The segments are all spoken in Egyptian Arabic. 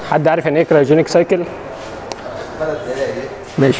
حد عارف يعني ايه كرايوجينيك سايكل ماشي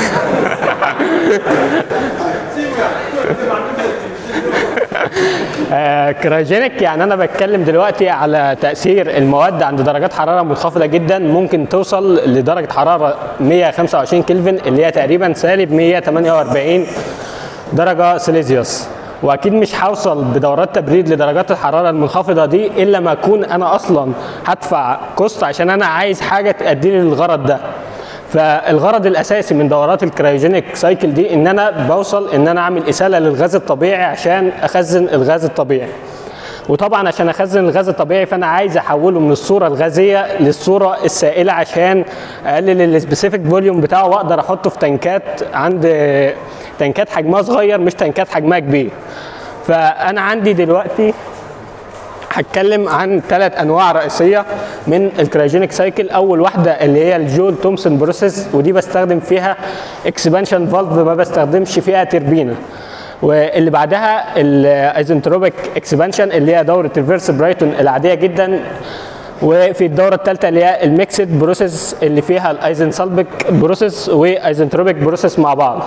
آه، كرايوجينيك يعني انا بتكلم دلوقتي على تاثير المواد عند درجات حراره منخفضه جدا ممكن توصل لدرجه حراره 125 كلفن اللي هي تقريبا سالب 148 درجه سيليزيوس واكيد مش هوصل بدورات تبريد لدرجات الحراره المنخفضه دي الا ما اكون انا اصلا هدفع كوست عشان انا عايز حاجه تادي لي الغرض ده فالغرض الاساسي من دورات الكرايوجينيك سايكل دي ان انا بوصل ان انا اعمل اساله للغاز الطبيعي عشان اخزن الغاز الطبيعي وطبعا عشان اخزن الغاز الطبيعي فانا عايز احوله من الصوره الغازيه للصوره السائله عشان اقلل السبيسيفيك فوليوم بتاعه واقدر احطه في تنكات عند تنكات حجمها صغير مش تنكات حجمها كبير فانا عندي دلوقتي هتكلم عن ثلاث انواع رئيسيه من الكرايوجينيك سايكل اول واحده اللي هي الجول تومسون بروسيس ودي بستخدم فيها اكسبانشن فالف ما بستخدمش فيها تربينه واللي بعدها الايزنتروبيك اكسبانشن اللي هي دوره ريفرس برايتون العاديه جدا وفي الدوره الثالثه اللي هي الميكسد بروسيس اللي فيها الايزن سالبيك بروسيس وايزنتروبيك بروسيس مع بعض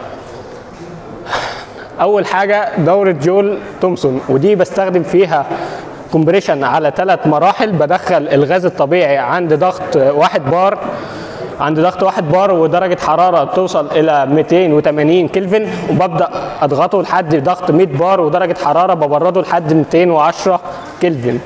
اول حاجه دوره جول تومسون ودي بستخدم فيها كومبريشن على ثلاث مراحل بدخل الغاز الطبيعي عند ضغط واحد بار عند ضغط واحد بار ودرجة حرارة توصل إلى 280 كلفن وببدأ أضغطه لحد ضغط 100 بار ودرجة حرارة ببرده لحد 210 كلفن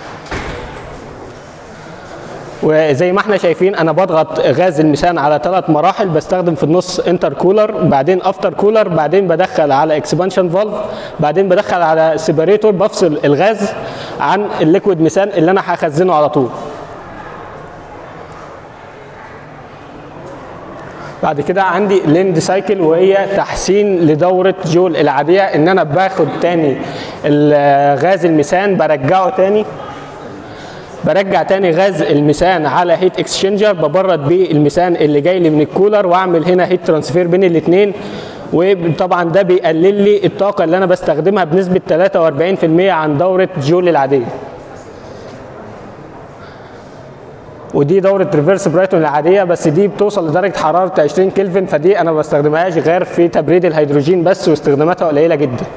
وزي ما احنا شايفين انا بضغط غاز الميثان على ثلاث مراحل بستخدم في النص انتر كولر بعدين افتر كولر بعدين بدخل على اكسبانشن فالف بعدين بدخل على سيبريتور بفصل الغاز عن الليكويد ميثان اللي انا هخزنه على طول بعد كده عندي ليند سايكل وهي تحسين لدوره جول العاديه ان انا باخد تاني غاز الميثان برجعه تاني برجع تاني غاز الميثان على هيت اكسشينجر ببرد بيه الميثان اللي جاي لي من الكولر واعمل هنا هيت ترانسفير بين الاثنين وطبعا ده بيقلل لي الطاقه اللي انا بستخدمها بنسبه 43% عن دوره جول العاديه ودي دوره ريفرس برايتون العاديه بس دي بتوصل لدرجه حراره 20 كلفن فدي انا ما بستخدمهاش غير في تبريد الهيدروجين بس واستخداماتها قليله جدا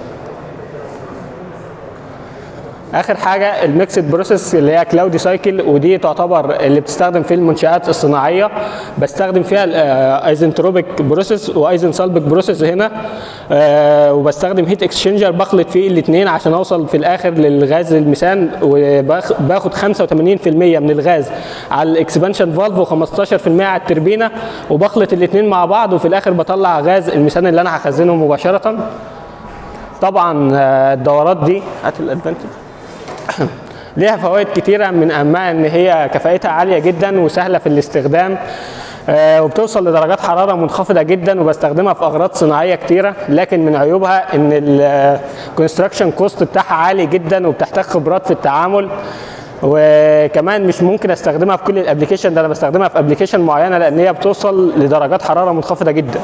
اخر حاجه الميكسد بروسيس اللي هي كلاودي سايكل ودي تعتبر اللي بتستخدم في المنشات الصناعيه بستخدم فيها الايزنتروبيك بروسيس وايزن سالبيك بروسيس هنا آه وبستخدم هيت اكسشينجر بخلط فيه الاثنين عشان اوصل في الاخر للغاز الميثان وباخد 85% من الغاز على الاكسبانشن فالف و15% على التربينه وبخلط الاثنين مع بعض وفي الاخر بطلع غاز الميثان اللي انا هخزنه مباشره طبعا الدورات دي هات الادفانتج ليها فوائد كتيرة من أهمها إن هي كفاءتها عالية جدا وسهلة في الاستخدام آه وبتوصل لدرجات حرارة منخفضة جدا وبستخدمها في أغراض صناعية كتيرة لكن من عيوبها إن الكونستراكشن كوست بتاعها عالي جدا وبتحتاج خبرات في التعامل وكمان مش ممكن استخدمها في كل الابلكيشن ده انا بستخدمها في ابلكيشن معينه لان هي بتوصل لدرجات حراره منخفضه جدا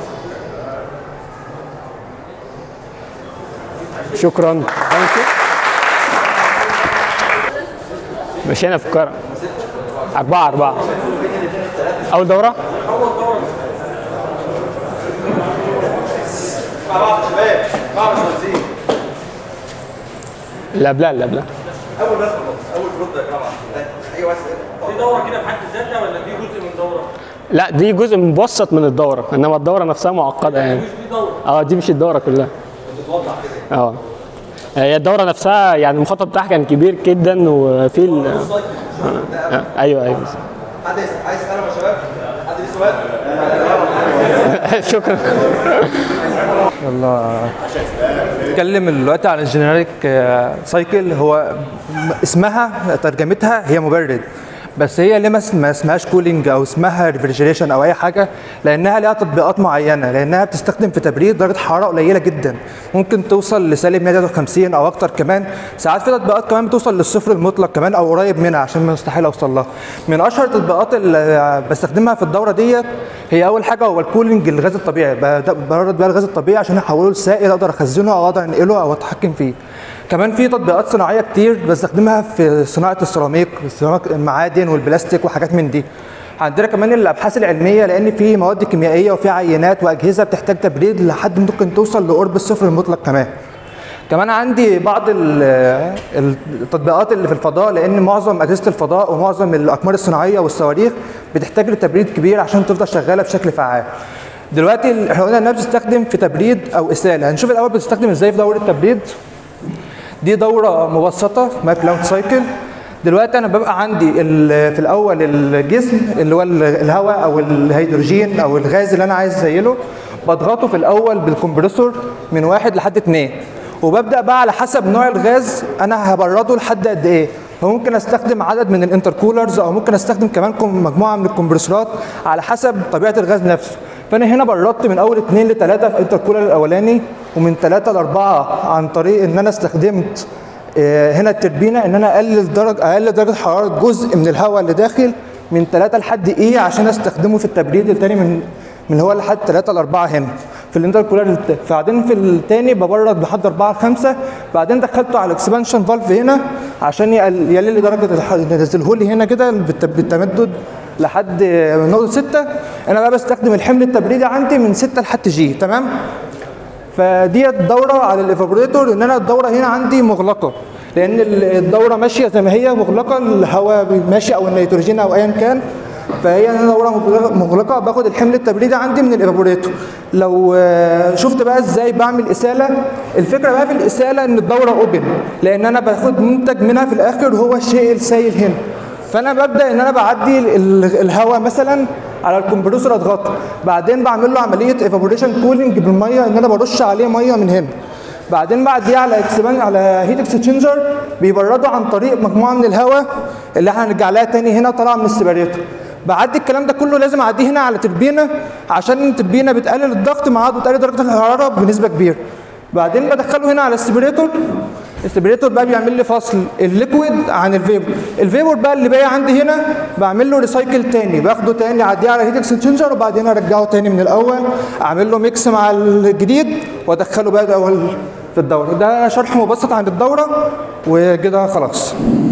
شكرا مشينا في الكرة أربعة أربعة أول دورة لا بلا لا بلا اول بس خلاص اول رد يا جماعه ايوه بس دي دوره كده بحد ذاتها ولا دي جزء من دوره؟ لا دي جزء مبسط من الدورة إنما الدورة نفسها معقدة يعني مش دي دوره اه دي مش الدورة كلها بتوضح كده اه هي الدورة نفسها يعني المخطط بتاعها كان كبير جدا وفي ال... آه. ايوه ايوه حد يس- عايز يسالهم يا شباب حد ليه سؤال شكرا يلا نتكلم دلوقتي عن الجينيريك سايكل هو م- اسمها ترجمتها هي مبرد بس هي ليه ما اسم- ما اسمهاش كولينج او اسمها ريفرجريشن او اي حاجه لانها ليها تطبيقات معينه لانها بتستخدم في تبريد درجه حراره قليله جدا ممكن توصل لسالب 153 او اكتر كمان ساعات في تطبيقات كمان بتوصل للصفر المطلق كمان او قريب منها عشان مستحيل اوصل لها من اشهر التطبيقات اللي بستخدمها في الدوره ديت هي اول حاجه هو الكولينج الغاز الطبيعي بد- برد بقى الغاز الطبيعي عشان احوله لسائل اقدر اخزنه او اقدر انقله او اتحكم فيه كمان في تطبيقات صناعيه كتير بستخدمها في صناعه السيراميك صناعة المعادن والبلاستيك وحاجات من دي عندنا كمان الابحاث العلميه لان في مواد كيميائيه وفي عينات واجهزه بتحتاج تبريد لحد ممكن توصل لقرب الصفر المطلق كمان كمان عندي بعض ال- التطبيقات اللي في الفضاء لان معظم اجهزه الفضاء ومعظم الاقمار الصناعيه والصواريخ بتحتاج لتبريد كبير عشان تفضل شغاله بشكل فعال دلوقتي ال- احنا قلنا انها بتستخدم في تبريد او اساله هنشوف الاول بتستخدم ازاي في دوره التبريد دي دوره مبسطه اسمها كلاود سايكل دلوقتي انا ببقى عندي ال- في الاول الجسم اللي هو ال- الهواء او الهيدروجين او الغاز اللي انا عايز ازيله بضغطه في الاول بالكمبريسور من واحد لحد اتنين وببدا بقى على حسب نوع الغاز انا هبرده لحد قد ايه فممكن استخدم عدد من الانتركولرز او ممكن استخدم كمان كم- مجموعه من الكمبرسورات على حسب طبيعه الغاز نفسه فانا هنا بردت من اول اثنين لثلاثه في الانتركولر الاولاني ومن ثلاثه لاربعه عن طريق ان انا استخدمت آه، هنا التربينه ان انا اقلل درجه اقلل درجه حراره جزء من الهواء اللي داخل من 3 لحد ايه عشان استخدمه في التبريد الثاني من من هو لحد 3 ل 4 هنا في الانتركولر الت- بعدين في الثاني ببرد لحد 4 ل 5 بعدين دخلته على الاكسبانشن فالف هنا عشان يقل- يقلل لي درجه الح- ينزله لي هنا كده بالت- بالتمدد لحد نقطه 6 انا بقى بستخدم الحمل التبريدي عندي من 6 لحد جي تمام فديت دوره على الايفابوريتور ان انا الدوره هنا عندي مغلقه لان ال- الدوره ماشيه زي ما هي مغلقه الهواء ماشي او النيتروجين او ايا كان فهي أنا دوره مغلقة- مغلقه باخد الحمل التبريدي عندي من الايفابوريتور لو آه، شفت بقى ازاي بعمل اساله الفكره بقى في الاساله ان الدوره اوبن لان انا باخد منتج منها في الاخر هو الشيء السائل هنا فانا ببدا ان انا بعدي ال- ال- الهواء مثلا على الكمبريسور اضغطه بعدين بعمل له عمليه ايفابوريشن كولينج بالميه ان انا برش عليه ميه من هنا بعدين بعديه على اكسبان على هيت اكسشينجر بيبرده عن طريق مجموعه من الهواء اللي احنا هنرجع لها تاني هنا طالعه من السيبريتور بعدي الكلام ده كله لازم اعديه هنا على تربينه عشان التربينه بتقلل الضغط مع بتقلل درجه الحراره بنسبه كبيره بعدين بدخله هنا على السيبريتور السبريتور بقى بيعمل لي فصل الليكويد عن الفيبر الفيبر بقى اللي باقي عندي هنا بعمل له ريسايكل تاني باخده تاني اعديه على هيت اكسشينجر وبعدين ارجعه تاني من الاول اعمل له ميكس مع الجديد وادخله بقى الاول في الدوره ده شرح مبسط عن الدوره وكده خلاص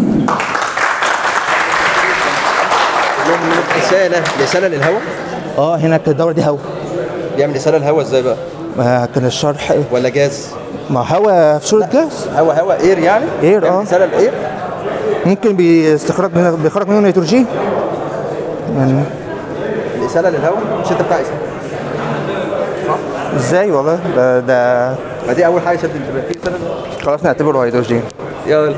رساله رساله للهواء اه هنا كانت الدوره دي هوا بيعمل رساله للهواء ازاي بقى ما كان الشرح إيه؟ ولا جاز ما هوا في صوره جاز هواء هواء اير يعني إير، بيعمل آه. رساله للاير ممكن بيستخرج منه بيخرج منه نيتروجين يعني رساله للهواء مش انت بتاع اسمه ازاي والله ده, ده ما دي اول حاجه شد انتباه في رساله خلاص نعتبره هيدروجين يلا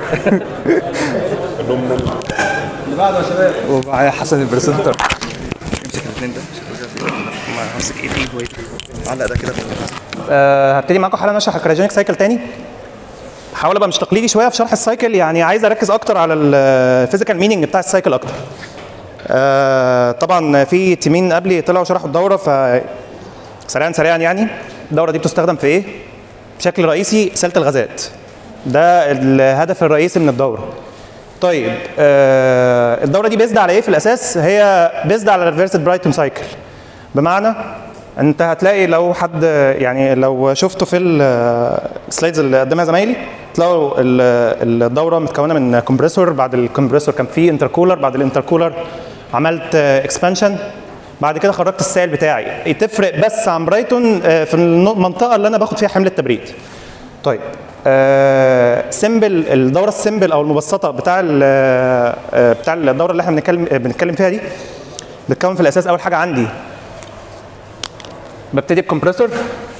ومعايا حسن البرسنتر امسك الاثنين ده ما همسك ايه فيه شويه علق ده كده أه هبتدي معاكم حالا اشرح الكرايوجينيك سايكل تاني هحاول ابقى مش تقليدي شويه في شرح السايكل يعني عايز اركز اكتر على الفيزيكال مينينج بتاع السايكل اكتر أه طبعا في تيمين قبلي طلعوا شرحوا الدوره ف سريعا سريعا يعني الدوره دي بتستخدم في ايه بشكل رئيسي سله الغازات ده الهدف الرئيسي من الدوره طيب آه الدوره دي بيزد على ايه في الاساس هي بيزد على الريفرسد برايتون سايكل بمعنى انت هتلاقي لو حد يعني لو شفته في السلايدز اللي قدمها زمايلي تلاقوا ال- الدوره متكونه من كومبريسور بعد الكومبريسور كان في انتركولر بعد الانتركولر عملت اكسبانشن بعد كده خرجت السائل بتاعي تفرق بس عن برايتون آه، في المنطقه اللي انا باخد فيها حمل التبريد طيب آه سيمبل الدوره السيمبل او المبسطه بتاع ال- آه بتاع الدوره اللي احنا بنتكلم آه، بنتكلم فيها دي بتكون في الاساس اول حاجه عندي ببتدي بكمبريسور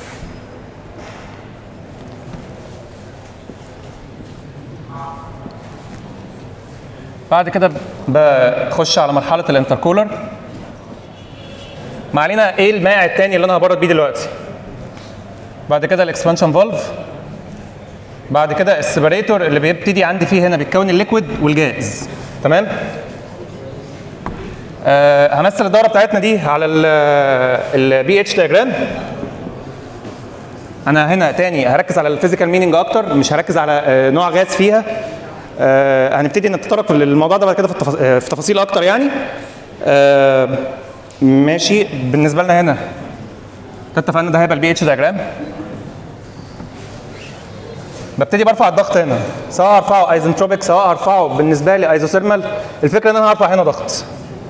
بعد كده بخش على مرحله الانتركولر ما علينا ايه المائع التاني اللي انا هبرد بيه دلوقتي بعد كده الاكسبانشن فالف بعد كده السيبريتور اللي بيبتدي عندي فيه هنا بيتكون الليكويد والجاز تمام آه همثل الدوره بتاعتنا دي على البي اتش دياجرام انا هنا تاني هركز على الفيزيكال مينينج اكتر مش هركز على آه نوع غاز فيها آه هنبتدي نتطرق للموضوع ده بعد كده في, التفاص- آه، في تفاصيل اكتر يعني آه ماشي بالنسبه لنا هنا اتفقنا ده هيبقى البي اتش دياجرام ببتدي برفع الضغط هنا سواء هرفعه ايزنتروبيك سواء هرفعه بالنسبه لي ايزوثيرمال الفكره ان انا هرفع هنا ضغط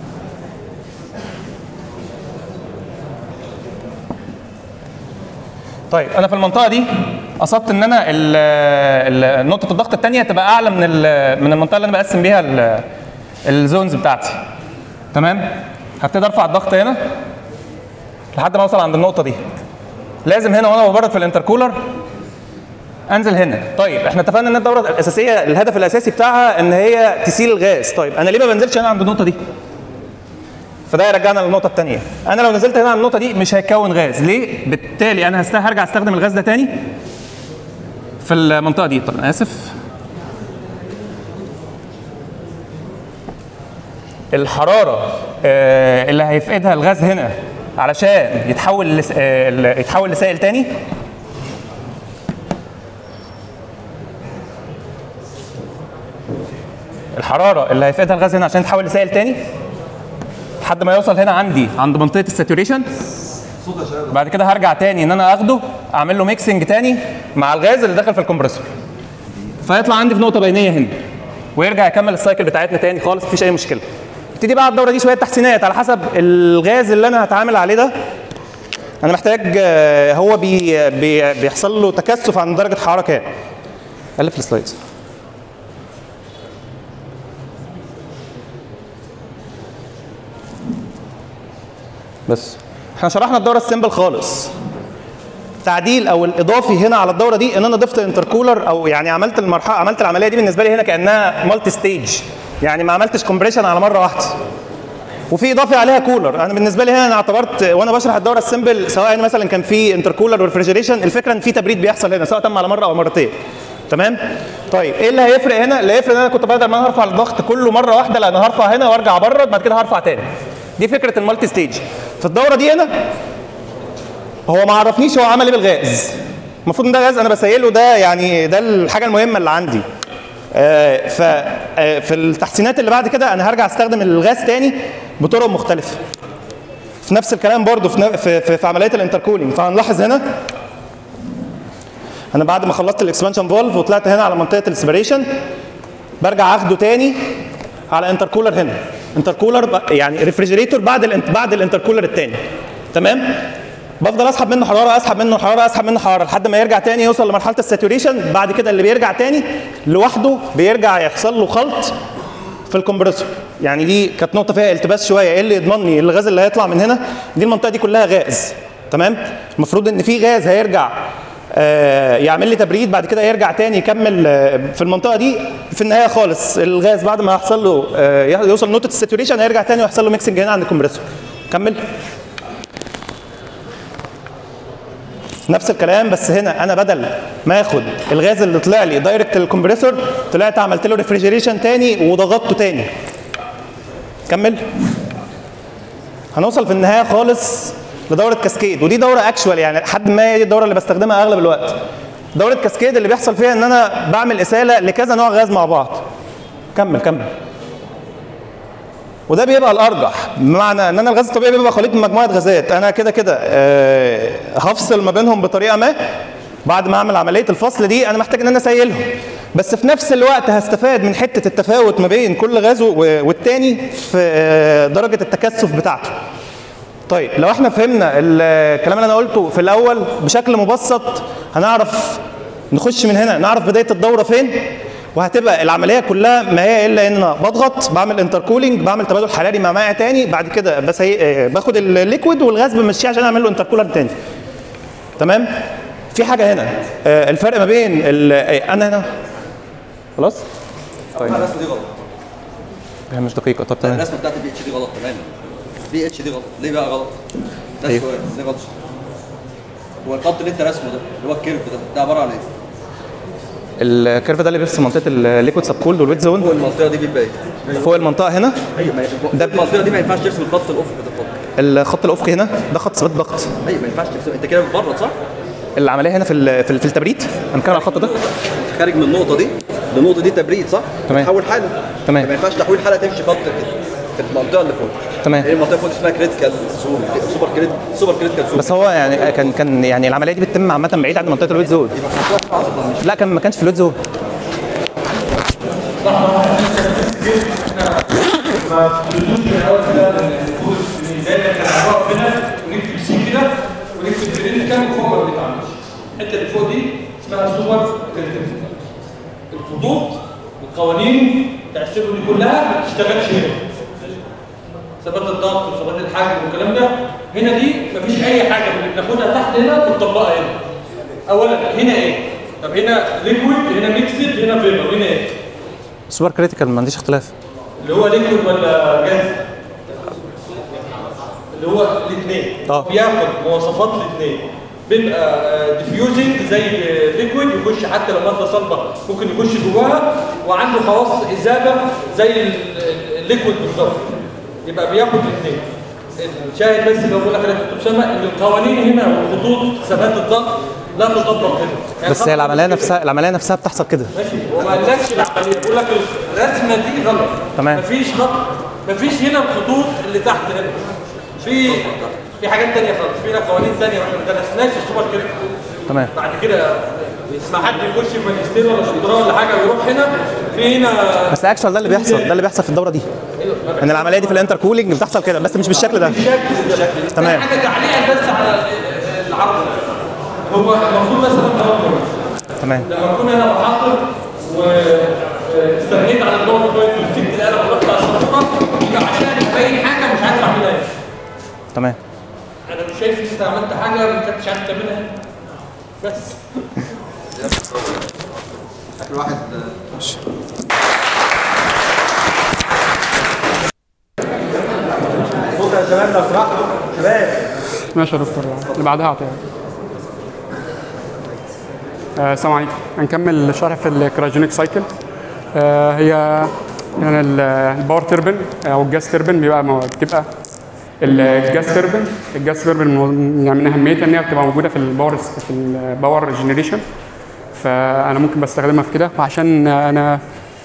طيب انا في المنطقه دي قصدت ان انا ال- ال- نقطه الضغط الثانيه تبقى اعلى من ال- من المنطقه اللي انا بقسم بيها ال- الزونز بتاعتي تمام هبتدي ارفع الضغط هنا لحد ما اوصل عند النقطه دي لازم هنا وانا ببرد في الانتركولر انزل هنا طيب احنا اتفقنا ان الدوره الاساسيه الهدف الاساسي بتاعها ان هي تسيل الغاز طيب انا ليه ما بنزلش هنا عند النقطه دي فده يرجعنا للنقطه الثانيه انا لو نزلت هنا عند النقطه دي مش هيتكون غاز ليه بالتالي انا هست- هرجع استخدم الغاز ده تاني في المنطقه دي طب انا اسف الحراره آه، اللي هيفقدها الغاز هنا علشان يتحول لس... آه، ل- يتحول لسائل تاني الحراره اللي هيفقدها الغاز هنا عشان يتحول لسائل تاني لحد ما يوصل هنا عندي عند منطقه الساتوريشن بعد كده هرجع تاني ان انا اخده اعمل له ميكسنج تاني مع الغاز اللي داخل في الكمبرسور فيطلع عندي في نقطه بينيه هنا ويرجع يكمل السايكل بتاعتنا تاني خالص مفيش اي مشكله ابتدي بقى الدوره دي شويه تحسينات على حسب الغاز اللي انا هتعامل عليه ده انا محتاج آه، هو بي بي بيحصل له تكثف عن درجه حراره كام الف السلايدز بس احنا شرحنا الدوره السيمبل خالص التعديل او الاضافي هنا على الدوره دي ان انا ضفت انتركولر او يعني عملت المرحله عملت العمليه دي بالنسبه لي هنا كانها مالتي ستيج يعني ما عملتش كومبريشن على مره واحده وفي اضافه عليها كولر انا بالنسبه لي هنا انا اعتبرت وانا بشرح الدوره السيمبل سواء مثلا كان في انتركولر وريفريجريشن الفكره ان في تبريد بيحصل هنا سواء تم على مره او مرتين تمام طيب ايه اللي هيفرق هنا اللي هيفرق ان انا كنت بدل ما انا هرفع الضغط كله مره واحده لا انا هرفع هنا وارجع ابرد بعد كده هرفع تاني دي فكره المالتي ستيج في الدوره دي هنا هو ما عرفنيش هو عمل ايه بالغاز المفروض ان ده غاز انا بسيله ده يعني ده الحاجه المهمه اللي عندي آه ف آه في التحسينات اللي بعد كده انا هرجع استخدم الغاز تاني بطرق مختلفه في نفس الكلام برضو في, ن- في, في, في عمليه الانتركولينج فهنلاحظ هنا انا بعد ما خلصت الاكسبانشن فولف وطلعت هنا على منطقه السبريشن برجع اخده تاني على انتركولر هنا انتركولر ب- يعني ريفريجريتور بعد ال بعد الانتركولر التاني تمام بفضل اسحب منه حراره اسحب منه حراره اسحب منه حراره لحد ما يرجع تاني يوصل لمرحله الساتوريشن بعد كده اللي بيرجع تاني لوحده بيرجع يحصل له خلط في الكمبرسور يعني دي كانت نقطه فيها التباس شويه ايه اللي يضمن لي الغاز اللي هيطلع من هنا دي المنطقه دي كلها غاز تمام المفروض ان في غاز هيرجع آه، يعمل لي تبريد بعد كده يرجع تاني يكمل آه، في المنطقه دي في النهايه خالص الغاز بعد ما يحصل له آه، يوصل نقطه الساتوريشن هيرجع تاني ويحصل له ميكسنج هنا عند الكمبرسور كمل نفس الكلام بس هنا انا بدل ما اخد الغاز اللي طلع لي دايركت الكمبريسور طلعت عملت له ريفريجريشن تاني وضغطته تاني كمل هنوصل في النهايه خالص لدوره كاسكيد ودي دوره اكشوال يعني لحد ما هي دي الدوره اللي بستخدمها اغلب الوقت دوره كاسكيد اللي بيحصل فيها ان انا بعمل اساله لكذا نوع غاز مع بعض كمل كمل وده بيبقى الارجح بمعنى ان انا الغاز الطبيعي بيبقى خليط من مجموعه غازات انا كده كده آه، هفصل ما بينهم بطريقه ما بعد ما اعمل عمليه الفصل دي انا محتاج ان انا اسيلهم بس في نفس الوقت هستفاد من حته التفاوت ما بين كل غاز و- والتاني في آه، درجه التكثف بتاعته طيب لو احنا فهمنا الكلام اللي انا قلته في الاول بشكل مبسط هنعرف نخش من هنا نعرف بدايه الدوره فين وهتبقى العمليه كلها ما هي الا ان انا بضغط بعمل انتركولينج بعمل تبادل حراري مع مائع تاني بعد كده بس هي باخد الليكويد والغاز بمشيه عشان اعمل له انتركولر تاني تمام في حاجه هنا آه، الفرق ما بين ال- آه، انا هنا خلاص طيب الرسمه دي غلط هي مش دقيقه طب تمام الرسمه بتاعت البي اتش دي غلط تماما البي اتش دي غلط ليه بقى غلط؟ ده أيوه. السؤال ليه غلط؟ هو الخط اللي انت راسمه ده اللي هو الكيرف ده ده عباره عن ايه؟ الكيرف ده اللي بيفصل منطقه الليكويد سب كولد والويت فوق زون المنطقه دي بيبقى ايه؟ فوق المنطقه هنا ايوه ما ده ده المنطقه دي ما ينفعش ترسم الخط الافقي ده خالص الخط الافقي هنا ده خط ثبات ضغط ايوه ما ينفعش ترسم انت كده بتبرد صح؟ العمليه هنا في ال- في ال- في التبريد انا بتكلم على الخط ده خارج من النقطه دي النقطه دي تبريد صح؟ تمام. تحول حاله تمام. ما ينفعش تحويل حاله تمشي خط كده في المنطقه اللي فوق تمام. هي المنطقه فوق اسمها كريتيكال زون سوبر كريت سوبر كريتيكال زون بس هو يعني كان كان يعني العمليه دي بتتم عامه بعيد عن منطقه الويت زون لا كان ما كانش في الويت زون ونكتب سي كده ونكتب كريتيكال وفوق ما بنتعملش الحته اللي فوق دي اسمها سوبر كريتيكال الخطوط والقوانين بتاع السيرو دي كلها ما بتشتغلش هنا ثبات الضغط وثبات الحجم والكلام ده هنا دي مفيش اي حاجه من اللي بناخدها تحت هنا بنطبقها هنا اولا هنا ايه طب هنا ليكويد هنا ميكسد هنا فيبر هنا ايه سوبر كريتيكال ما عنديش اختلاف اللي هو ليكويد ولا جاز اللي هو الاثنين آه. بياخد مواصفات الاثنين بيبقى ديفيوزنج زي ليكويد يخش حتى لو ماده صلبه ممكن يخش جواها وعنده خواص اذابه زي ال- ال- الليكويد بالظبط يبقى بياخد الاثنين الشاهد بس اللي بقول لك يا دكتور اسامه ان القوانين هنا والخطوط ثبات الضغط لا تطبق هنا يعني بس هي العمليه نفسها العمليه نفسها بتحصل كده ماشي وما قالكش العمليه بيقول لك الرسمه دي غلط تمام. مفيش خط مفيش هنا الخطوط اللي تحت هنا في في حاجات تانية خالص فينا قوانين تانية واحنا ما درسناش السوبر كده تمام بعد كده ما حد يخش في ماجستير ولا دكتوراه ولا حاجه ويروح هنا في هنا بس اكشوال ده اللي بيحصل ده اللي بيحصل في الدوره دي ان العمليه دي في الانتر كولينج بتحصل كده بس مش بالشكل ده بالشكل تمام. حاجه تعليقا بس على ال- العرض هو المفروض مثلا هو تمام لما اكون انا بحضر واستغنيت عن الدور بوينت وسبت القلم ورحت على الشرطه يبقى عشان ابين حاجه مش عارف اعملها إيه. تمام انا مش شايف ان انت عملت حاجه ما كنتش عارف تعملها إيه. بس الواحد ماشي يا دكتور اللي بعدها اعطيها آه، السلام عليكم هنكمل شرح في الكرايوجينيك سايكل آه، هي يعني ال- الباور تربن او الجاز تربن بيبقى مو- بتبقى الجاز تربن الجاز تربن مو- يعني من اهميتها ان هي بتبقى موجوده في الباور في الباور جنريشن فانا ممكن بستخدمها في كده وعشان انا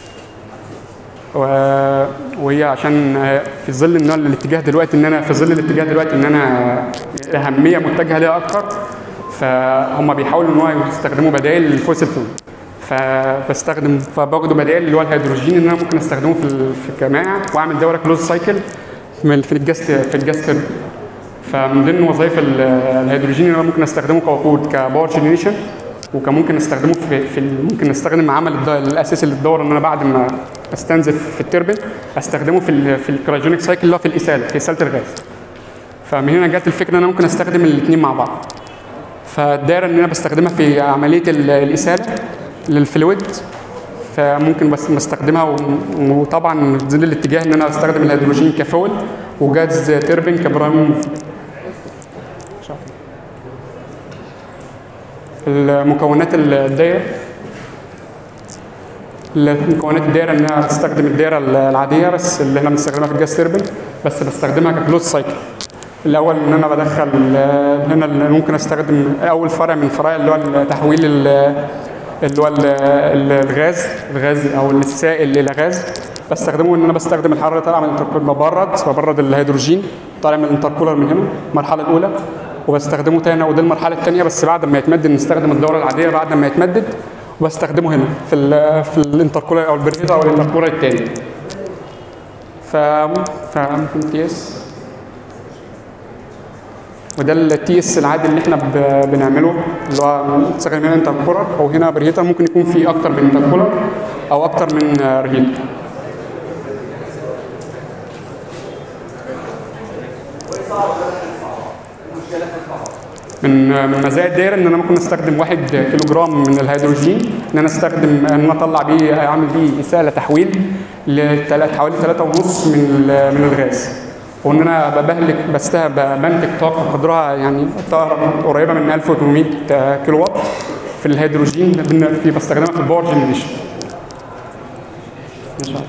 و- وهي عشان في ظل ان أنا الاتجاه دلوقتي ان انا في ظل الاتجاه دلوقتي ان انا اهميه متجهه ليها اكتر فهم بيحاولوا ان هو يستخدموا بدائل للفوسيل فيول فبستخدم فباخدوا بدائل اللي هو الهيدروجين ان انا ممكن استخدمه في ال- في الجماعه واعمل دوره كلوز سايكل من في الجاز في الجاز تربين. فمن ضمن وظائف ال- الهيدروجين اللي انا ممكن استخدمه كوقود كباور جنريشن وكان ممكن استخدمه في, في ال- ممكن استخدم عمل الد- الاساسي للدوره ان انا بعد ما استنزف في التربين استخدمه في ال في الكرايوجينيك سايكل اللي هو في الاساله في اساله الغاز فمن هنا جت الفكره ان انا ممكن استخدم الاثنين مع بعض فالدايره ان انا بستخدمها في عمليه ال- الاساله للفلويد فممكن بس بستخدمها و- وطبعا ظل الاتجاه ان انا استخدم الهيدروجين كفول وجاز تربين كبرايم المكونات الدايره مكونات الدايره ان انا بستخدم الدايره العاديه بس اللي احنا بنستخدمها في الجاز تربين بس بستخدمها ككلوز سايكل الاول ان انا بدخل ال- هنا اللي ممكن استخدم اول فرع من فراع اللي هو تحويل ال- اللي هو ال- ال- الغاز الغاز او السائل الى غاز بستخدمه ان انا بستخدم الحراره اللي طالعه من الانتركولر ببرد ببرد الهيدروجين طالع من الانتركولر من هنا المرحله الاولى وبستخدمه تاني ودي المرحله الثانيه بس بعد ما يتمدد نستخدم الدوره العاديه بعد ما يتمدد وبستخدمه هنا في ال في الانتركولر او البريفيتا او الانتركولر الثاني ف فممكن تي اس وده التي اس العادي اللي احنا ب- بنعمله اللي هو بنستخدم هنا انتركولر او هنا بريهيتر ممكن يكون فيه اكتر من انتركولر او اكتر من ريهيتر من من مزايا الدايره ان انا ممكن استخدم واحد كيلو جرام من الهيدروجين ان انا استخدم ان انا اطلع بيه اعمل بيه اساله تحويل لتلات حوالي 3.5 من ال- من الغاز وان انا بهلك بستها بنتج طاقه قدرها يعني طاقة قريبه من 1800 كيلو وات في الهيدروجين بن- في بستخدمها في الباور جنريشن ان شاء الله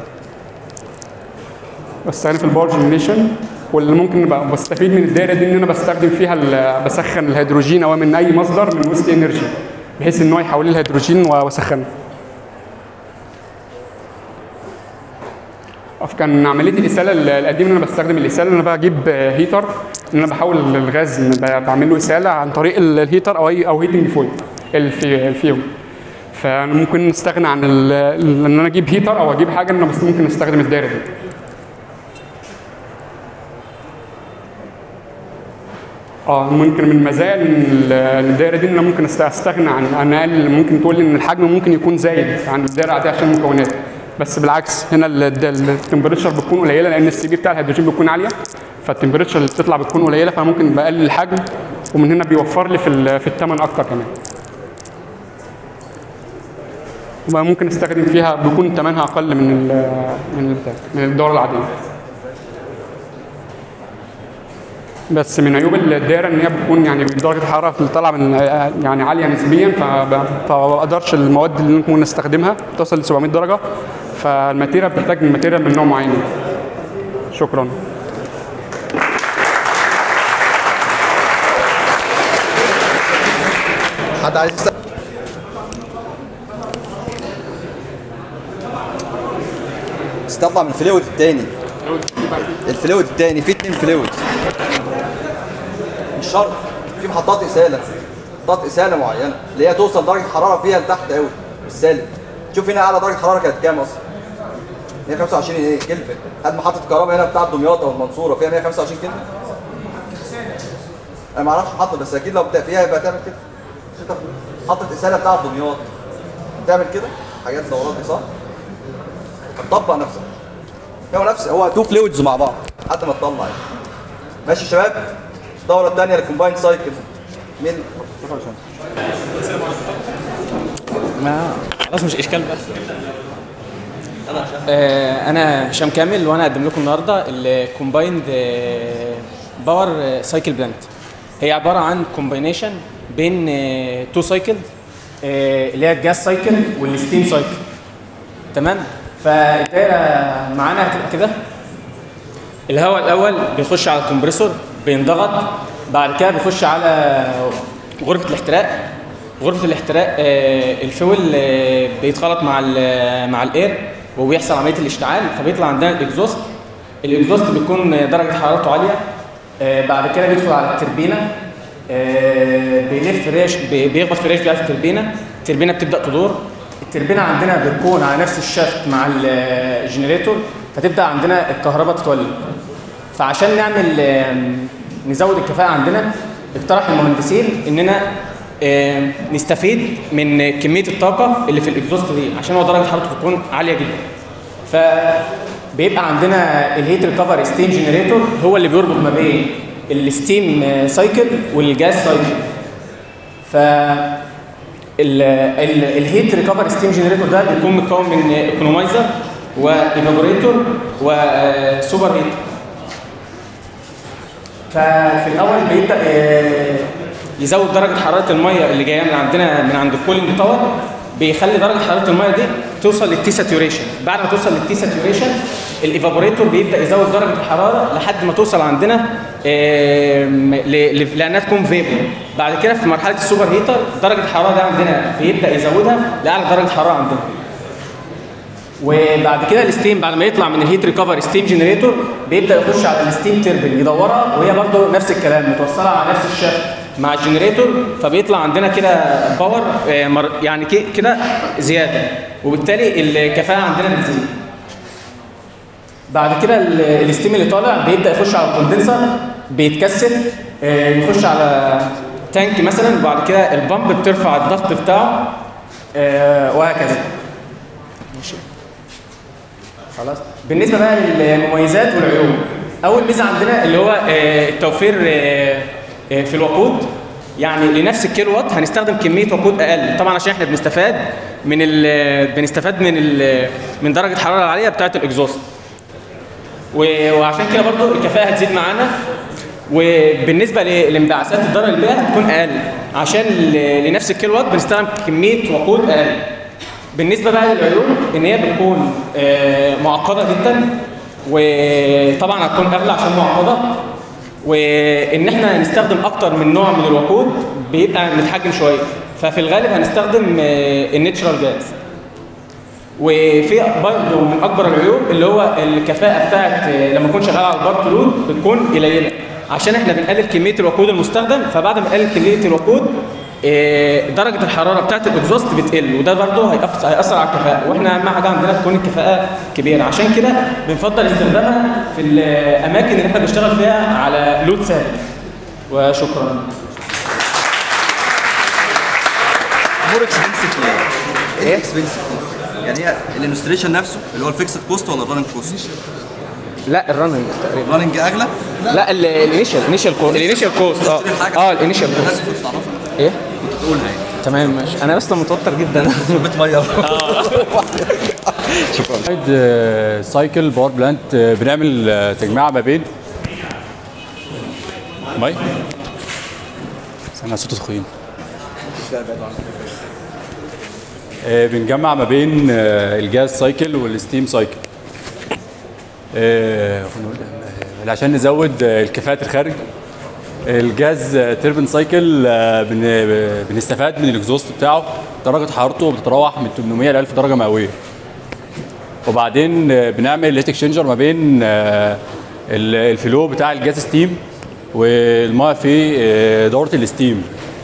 بستخدم في الباور جنريشن واللي ممكن بقى بستفيد من الدايره دي ان انا بستخدم فيها ال- بسخن الهيدروجين او من اي مصدر من ويست انرجي بحيث ان هو يحول لي الهيدروجين و- واسخنه كان عمليه الاساله ال- القديمه ان انا بستخدم الاساله ان انا بجيب آه، هيتر ان انا بحول الغاز ب- بعمل له اساله عن طريق ال- الهيتر او اي او هيتنج فويل الفي الفيوم فانا ممكن نستغنى عن ال- ال- ان انا اجيب هيتر او اجيب حاجه ان انا بس ممكن استخدم الدايره دي اه ممكن من مزايا ال- الدايره دي ان انا ممكن است- استغنى عن عن اقل ممكن تقول لي ان الحجم ممكن يكون زايد عن الدايره العاديه عشان المكونات بس بالعكس هنا التمبريتشر بتكون قليله لان السي بي بتاع الهيدروجين بيكون عاليه فالتمبريتشر اللي بتطلع بتكون قليله فانا ممكن بقلل الحجم ومن هنا بيوفر لي في ال- في الثمن اكتر كمان وبقى ممكن استخدم فيها بيكون ثمنها اقل من ال من البتاع من الدوره العاديه بس من عيوب الدائره ان هي بتكون يعني درجه الحراره اللي طالعه من يعني عاليه نسبيا فب- فما بقدرش المواد اللي ممكن نستخدمها توصل ل 700 درجه فالماتيريال بتحتاج ماتيريال من نوع معين شكرا حد عايز يسأل؟ استطلع من الفلويد التاني الفلويد التاني في اتنين فلويد مش شرط في محطات اساله محطات اساله معينه اللي هي توصل درجه حراره فيها لتحت قوي بالسالب شوف هنا اعلى درجه حراره كانت كام اصلا 125 ايه كلفن هات محطه الكهرباء هنا بتاعت دمياط او المنصوره فيها 125 كلفن انا ما اعرفش محطه بس اكيد لو بتاع فيها يبقى تعمل كده مش انت محطه اساله بتاعت دمياط تعمل كده حاجات دورات دي صح هتطبق نفسك هو نفس هو تو فلويدز مع بعض لحد ما تطلع يعني. ماشي يا شباب الدوره الثانيه الكومبايند سايكل مين خلاص مش اشكال بس آه، انا هشام كامل وانا هقدم لكم النهارده الكومبايند باور سايكل بلانت هي عباره عن كومباينيشن بين تو سايكل اللي هي الجاس سايكل والستيم سايكل تمام فالدايره معانا هتبقى كده الهواء الاول بيخش على الكمبريسور بينضغط بعد كده بيخش على غرفه الاحتراق غرفه الاحتراق آه، الفويل آه، بيتخلط مع ال مع الاير وبيحصل عمليه الاشتعال فبيطلع عندنا الاكزوست الاكزوست بيكون درجه حرارته عاليه آه، بعد كده بيدخل على التربينه آه، بيلف ريش بي- بيخبط في الريش بتاعت التربينه التربينه بتبدا تدور التربينه عندنا بتكون على نفس الشافت مع الجنريتور فتبدا عندنا الكهرباء تتولد فعشان نعمل آم، نزود الكفاءة عندنا اقترح المهندسين اننا آم، نستفيد من كمية الطاقة اللي في الاكزوست دي عشان هو درجة حرارته تكون عالية جدا. فبيبقى عندنا الهيت ريكفري ستيم جنريتور هو اللي بيربط ما بين الستيم سايكل والجاز سايكل. ف الهيت ريكفري ستيم جنريتور ده بيكون متكون من ايكونومايزر وايفابوريتور وسوبر هيتر ففي الاول بيبدا آه، يزود درجه حراره الميه اللي جايه من عندنا من عند الكولينج تاور بيخلي درجه حراره الميه دي توصل للتي ساتوريشن بعد ما توصل للتي ساتوريشن الايفابوريتور بيبدا يزود درجه الحراره لحد ما توصل عندنا آم، ل- ل- لانها تكون فيبر بعد كده في مرحله السوبر هيتر درجه الحراره دي عندنا بيبدا يزودها لاعلى درجه حراره عندنا وبعد كده الستيم بعد ما يطلع من الهيت ريكفري ستيم جنريتور بيبدا يخش على الستيم تربين يدورها وهي برضه نفس الكلام متوصله على نفس الشافت مع الجنريتور فبيطلع عندنا كده باور آه، مر- يعني كي- كده زياده وبالتالي الكفاءه عندنا بتزيد بعد كده ال- الستيم اللي طالع بيبدا يخش على الكوندنسر بيتكثف آه، يخش على تانك مثلا وبعد كده البامب بترفع الضغط بتاعه آه، وهكذا خلاص بالنسبه بقى للمميزات والعيوب اول ميزه عندنا اللي هو آه، التوفير آه، آه، في الوقود يعني لنفس الكيلو وات هنستخدم كميه وقود اقل طبعا عشان احنا بنستفاد من ال بنستفاد من ال من درجه الحراره العاليه بتاعه الاكزوست و- وعشان كده برضو الكفاءه هتزيد معانا وبالنسبه ل- لانبعاثات الضرر البيئه هتكون اقل عشان ل- لنفس الكيلو وات بنستخدم كميه وقود اقل بالنسبه بقى للعيوب ان هي بتكون آه، معقده جدا وطبعا هتكون اغلى عشان معقده وان احنا نستخدم اكتر من نوع من الوقود بيبقى متحجم شويه ففي الغالب هنستخدم الناتشرال جاز وفي برضه من اكبر العيوب اللي هو الكفاءه بتاعت آه، لما اكون شغال على البارت لود بتكون قليله عشان احنا بنقلل كميه الوقود المستخدم فبعد ما نقلل كميه الوقود آه، درجه الحراره بتاعت الاكزوست بتقل وده برضه هيأثر, هيأثر على الكفاءه واحنا اهم حاجه عندنا تكون الكفاءه كبيره عشان كده بنفضل استخدامها في الاماكن اللي احنا بنشتغل فيها على لود ثابت وشكرا مور اكسبنسيف ليه؟ ايه اكسبنسيف يعني هي الانستريشن نفسه اللي هو الفيكسد كوست ولا الرننج كوست؟ لا الرننج تقريبا الرننج اغلى؟ لا الانيشال الانيشال كوست الانيشال كوست اه تشتري الحاجة اه الانيشال كوست لازم كنت تعرفها ايه تقولها يعني تمام ماشي انا بس متوتر جدا كوبايه ميه واحد سايكل باور بلانت آه، بنعمل آه، تجميع ما بين ماي استنى صوت تخين آه، بنجمع ما بين آه، الجاز سايكل والستيم سايكل آه، آه، عشان نزود آه، الكفاءة الخارج الجاز آه، تيربن سايكل آه، بن- بنستفاد من الاكزوست بتاعه درجة حرارته بتتراوح من 800 ل 1000 درجة مئوية وبعدين آه، بنعمل هيت اكسشينجر ما بين آه، ال- الفلو بتاع الجاز ستيم والماء في آه، دوره الستيم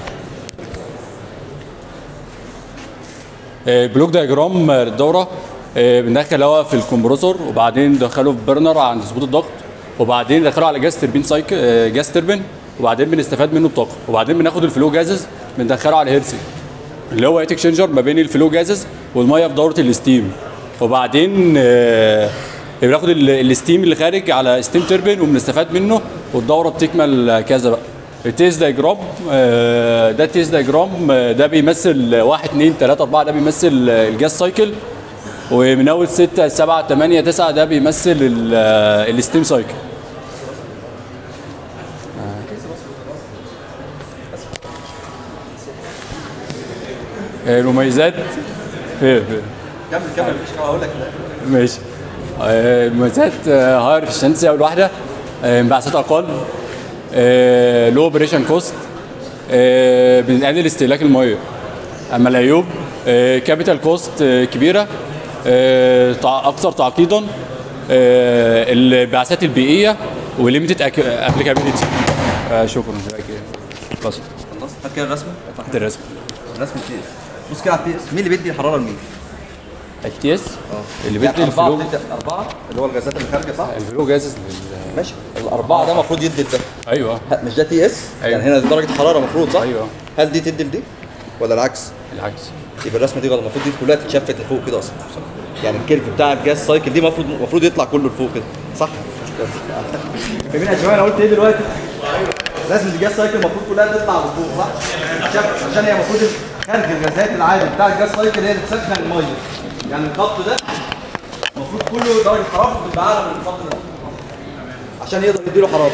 آه، بلوك دياجرام آه، للدوره آه، بندخل هواء في الكمبرسور وبعدين ندخله في برنر عند ظبوط الضغط وبعدين ندخله على جاز تربين سايكل آه، جاز تربين وبعدين بنستفاد منه بطاقه وبعدين بناخد الفلو جازز بندخله على هيرسي اللي هو هيت اكسشينجر ما بين الفلو جازز والميه في دوره الستيم وبعدين آه، بناخد ال- الستيم اللي خارج على ستيم تربين وبنستفاد منه والدوره بتكمل كذا بقى التيز دايجرام آه، ده التيز دايجرام آه، ده بيمثل 1 2 3 4 ده بيمثل آه، الجاز سايكل ومن اول 6 7 8 9 ده بيمثل ال- آه، الستيم سايكل آه، المميزات في في كمل كمل مش هقول لك لا ماشي آه، المميزات هاير افشنسي اول واحده آه، انبعاثات اقل لو اوبريشن كوست بنقلل استهلاك الميه اما العيوب كابيتال كوست كبيره آه، تع- اكثر تعقيدا آه، البعثات البيئيه وليميتد ابليكابيلتي شكرا بس خلاص هات كده الرسمه ده الرسم رسمه تي اس بص كده على التي اس مين اللي بيدي الحراره لمين؟ التي اس اللي يعني بيدي أربعة الفلو بتدي أربعة اللي هو الغازات اللي خارجة صح؟ الفلو جازز ماشي الأربعة ده المفروض يدي لده ايوه ه- مش ده تي اس؟ أيوة. يعني هنا دي درجة حرارة المفروض صح؟ ايوه هل دي تدي لدي؟ ولا العكس؟ العكس يبقى الرسمة دي غلط المفروض دي كلها تتشفت لفوق كده أصلا يعني الكيرف بتاع الجاز سايكل دي المفروض المفروض يطلع كله لفوق كده صح؟ فاهمين يا جماعة أنا قلت إيه دلوقتي؟ لازم الجاز سايكل المفروض كلها تطلع لفوق صح؟ عشان عشان هي المفروض خارج الغازات العادي بتاع الجاز سايكل هي اللي بتسخن المية يعني الخط ده المفروض كله درجة حرارته تبقى أعلى من الخط ده عشان يقدر يديله حرارة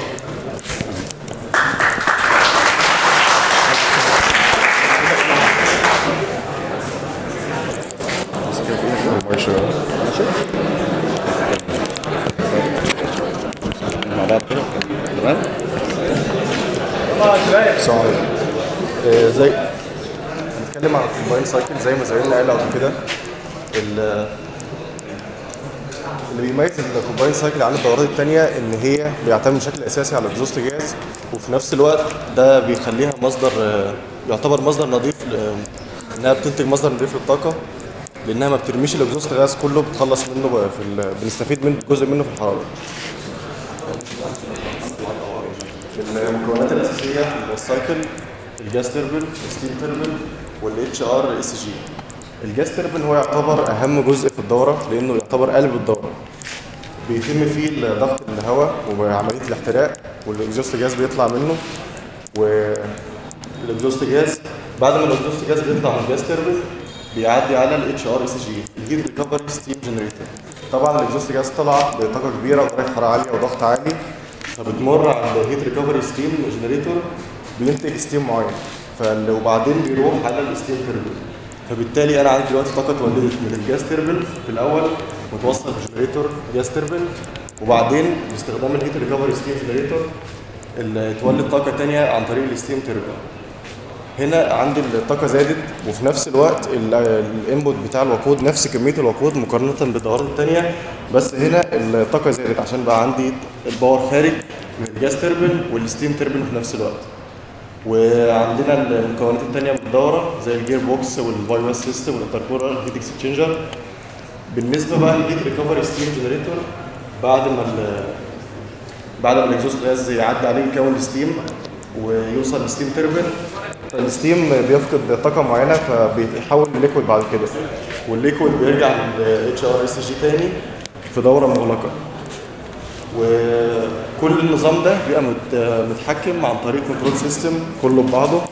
مع بعض كده تمام؟ سؤال آه، زي هنتكلم عن الكومباين سايكل زي ما زميلنا قال قبل كده ال- اللي بيميز الكومباين سايكل عن الدورات التانية ان هي بيعتمد بشكل اساسي على اكزوست جاز وفي نفس الوقت ده بيخليها مصدر آه، يعتبر مصدر نظيف ل- انها بتنتج مصدر نظيف للطاقة لانها ما بترميش الاكزوست غاز كله بتخلص منه بقى في ال- بنستفيد منه جزء منه في الحرارة المكونات الاساسيه في السايكل الجاز تربن الستيم تربن والاتش ار اس جي الجاز تربن هو يعتبر اهم جزء في الدوره لانه يعتبر قلب الدوره بيتم فيه ضغط الهواء وعمليه الاحتراق والاكزوست جاز بيطلع منه والاكزوست جاز بعد ما الاكزوست جاز بيطلع من الجاز تربن بيعدي على الاتش ار اس جي الهيت ريكفري ستيم جنريتور طبعا الاكزوست جاز طلع بطاقه كبيره ودرجه حراره عاليه وضغط عالي فبتمر على الهيت ريكفري ستيم جنريتور بينتج ستيم معين فال- وبعدين بيروح على الستيم تربل فبالتالي انا عندي دلوقتي طاقه اتولدت من الجاز تربل في الاول متوصل بجنريتور جاز تربل وبعدين باستخدام الهيت ريكفري ستيم جنريتور اللي تولد طاقه تانية عن طريق الستيم تربل هنا عندي الطاقه زادت وفي نفس الوقت ال- الانبوت بتاع الوقود نفس كميه الوقود مقارنه بالدورات الثانيه بس هنا الطاقه زادت عشان بقى عندي الباور خارج من الجاز تربن والستيم تربن في نفس الوقت وعندنا المكونات الثانيه من الدوره زي الجير بوكس والباي باس سيستم والانتركولر هيت اكسشينجر بالنسبه بقى للهيت ريكفري ستيم جنريتور بعد ما ال- بعد ما الاكزوست غاز يعدي عليه يكون ستيم ويوصل لستيم تربن الستيم بيفقد طاقه معينه فبيتحول لليكويد بعد كده والليكويد بيرجع للاتش ار اس جي تاني في دوره مغلقه وكل النظام ده بيبقى مت- متحكم عن طريق كنترول سيستم كله ببعضه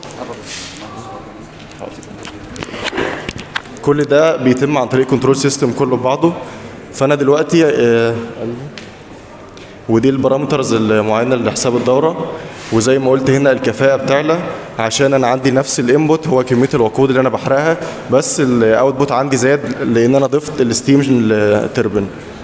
كل ده بيتم عن طريق كنترول سيستم كله ببعضه فانا دلوقتي آه، ودي البارامترز المعينه لحساب الدوره وزي ما قلت هنا الكفاءه بتعلى عشان انا عندي نفس الانبوت هو كميه الوقود اللي انا بحرقها بس الاوتبوت عندي زاد لان انا ضفت الستيم التربن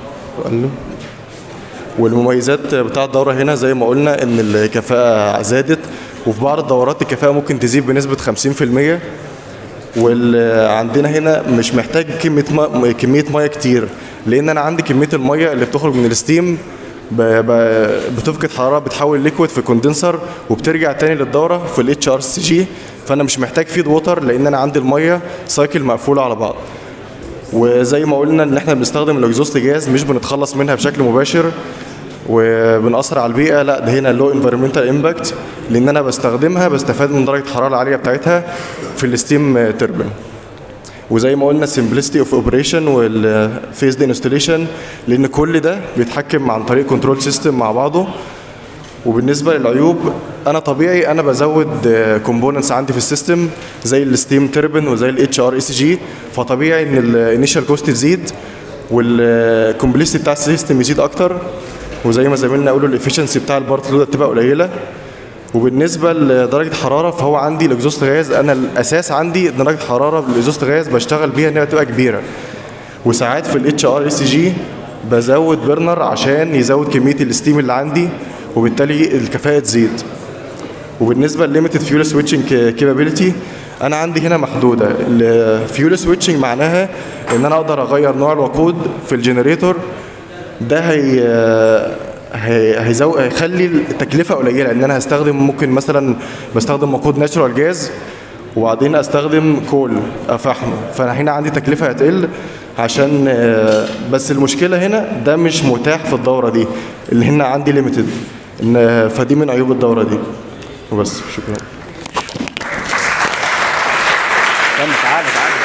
والمميزات بتاع الدوره هنا زي ما قلنا ان الكفاءه زادت وفي بعض الدورات الكفاءه ممكن تزيد بنسبه 50% وعندنا هنا مش محتاج كميه ما كميه ميه كتير لان انا عندي كميه الميه اللي بتخرج من الستيم ب- ب- بتفقد حراره بتحول ليكويد في كوندنسر وبترجع تاني للدوره في الاتش ار سي جي فانا مش محتاج فيد ووتر لان انا عندي الميه سايكل مقفوله على بعض وزي ما قلنا ان احنا بنستخدم الاكزوست جاز مش بنتخلص منها بشكل مباشر وبنأثر على البيئه لا ده هنا لو انفيرمنتال امباكت لان انا بستخدمها بستفاد من درجه الحراره العاليه بتاعتها في الستيم تربن وزي ما قلنا simplicity اوف اوبريشن والفيزد انستليشن لان كل ده بيتحكم عن طريق كنترول سيستم مع بعضه وبالنسبه للعيوب انا طبيعي انا بزود كومبوننتس عندي في السيستم زي الستيم تربن وزي الاتش ار اس جي فطبيعي ان الانيشال كوست تزيد والكومبلكسيتي بتاع السيستم يزيد اكتر وزي ما زميلنا قالوا الافشنسي بتاع البارت لود تبقى قليله وبالنسبه لدرجه الحراره فهو عندي الاكزوست غاز انا الاساس عندي درجه حراره بالاكزوست غاز بشتغل بيها انها تبقى كبيره وساعات في الاتش ار اس جي بزود برنر عشان يزود كميه الستيم اللي عندي وبالتالي الكفاءه تزيد وبالنسبه لليميتد فيول سويتشنج كابابيلتي انا عندي هنا محدوده الفيول سويتشنج معناها ان انا اقدر اغير نوع الوقود في الجنريتور ده هي هي- هيزو... هيخلي التكلفه قليله ان انا هستخدم ممكن مثلا بستخدم وقود ناتشورال جاز وبعدين استخدم كول آه، فحم فانا هنا عندي تكلفه هتقل عشان آه، بس المشكله هنا ده مش متاح في الدوره دي اللي هنا عندي ليميتد ان فدي من عيوب الدوره دي وبس شكرا يلا تعالى تعالى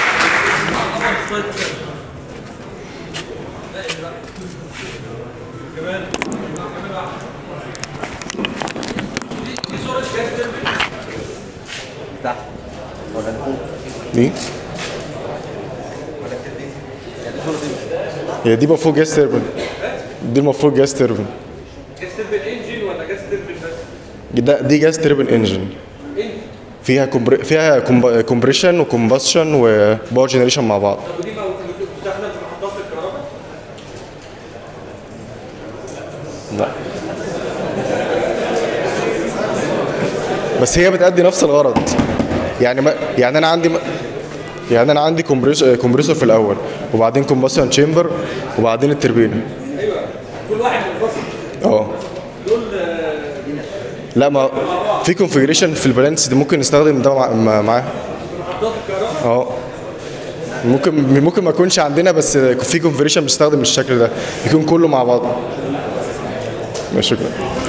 دي هي دي المفروض جاز تربن دي المفروض جاز تربن جاز تربن انجن ولا جاز تربن بس؟ ده دي جاز تربن انجن فيها كومبر... فيها كومب... كومبريشن وكومباشن وباور جنريشن مع بعض ودي بقى بتستخدم في محطات الكهرباء لا بس هي بتأدي نفس الغرض يعني ما يعني انا عندي يعني انا عندي كومبريسور كومبريسور في الاول وبعدين كومباشن تشامبر وبعدين التربينه كل واحد منفصل اه دول لا ما في كونفيجريشن في البالانس دي ممكن نستخدم ده مع- مع- معاه محطات الكهرباء اه ممكن ممكن ما يكونش عندنا بس في كونفيجريشن بيستخدم بالشكل ده يكون كله مع بعض ماشي شكرا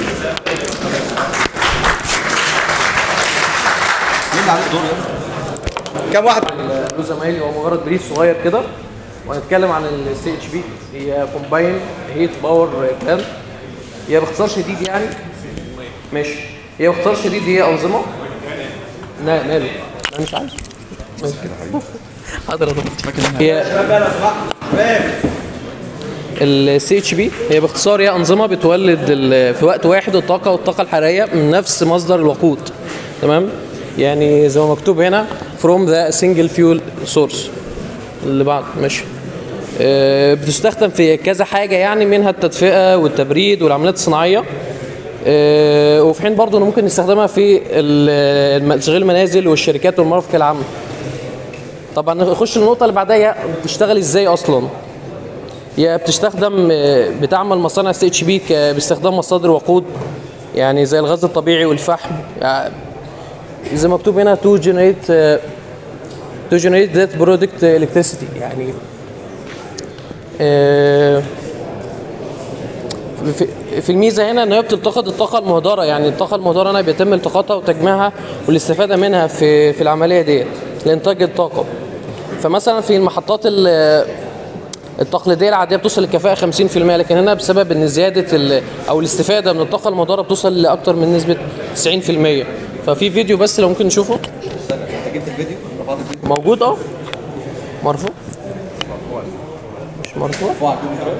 مين اللي عليه الدور ده؟ كام واحد له زمايلي هو مجرد بريف صغير كده وهنتكلم عن السي اتش بي هي كومباين هيت باور بلانت هي باختصار شديد يعني ماشي هي باختصار شديد هي انظمه لا ماله انا مش عارف ماشي حاضر يا دكتور هي السي اتش بي هي باختصار هي انظمه بتولد ال- في وقت واحد الطاقه والطاقه الحراريه من نفس مصدر الوقود تمام يعني زي ما مكتوب هنا from the single fuel source اللي بعد ماشي آه، بتستخدم في كذا حاجه يعني منها التدفئه والتبريد والعمليات الصناعيه آه، وفي حين برضه إنه ممكن نستخدمها في ال- الم- تشغيل المنازل والشركات والمرافق العامه طبعا نخش النقطه اللي بعدها هي بتشتغل ازاي اصلا هي بتستخدم آه، بتعمل مصانع سي اتش بي باستخدام مصادر وقود يعني زي الغاز الطبيعي والفحم يعني زي ما مكتوب هنا تو جنريت تو جنريت ذات برودكت الكتريسيتي يعني آه، في- في الميزه هنا ان هي بتلتقط الطاقه المهدره يعني الطاقه المهدره هنا بيتم التقاطها وتجميعها والاستفاده منها في في العمليه ديت لانتاج الطاقه فمثلا في المحطات ال- التقليديه العاديه بتوصل للكفاءه 50% لكن هنا بسبب ان زياده ال- او الاستفاده من الطاقه المهدره بتوصل لاكثر من نسبه 90% ففي فيديو بس لو ممكن نشوفه انت جبت الفيديو رفعت الفيديو موجود اه مرفوع مش مرفوع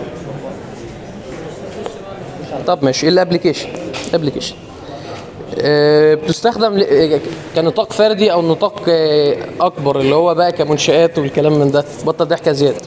طب ماشي الابلكيشن الابلكيشن آه، بتستخدم ل- آه، كنطاق فردي او نطاق آه، اكبر اللي هو بقى كمنشآت والكلام من ده بطل ضحك يا زياد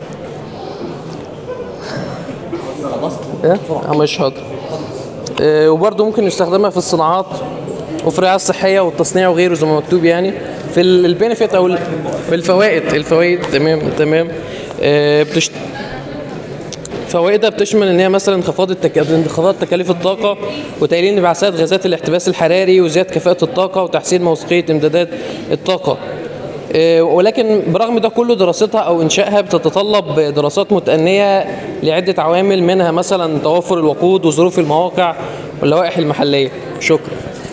خلصت ايه آه، مش حاضر آه، وبرضه ممكن نستخدمها في الصناعات وفي الرعايه الصحيه والتصنيع وغيره زي ما مكتوب يعني في البينفيت او ال- في الفوائد الفوائد تمام تمام آه، بتشت... فوائدها بتشمل ان هي مثلا انخفاض التك... انخفاض تكاليف الطاقه وتقليل انبعاثات غازات الاحتباس الحراري وزياده كفاءه الطاقه وتحسين موثوقيه امدادات الطاقه آه، ولكن برغم ده كله دراستها او انشائها بتتطلب دراسات متأنية لعدة عوامل منها مثلا توفر الوقود وظروف المواقع واللوائح المحلية شكرا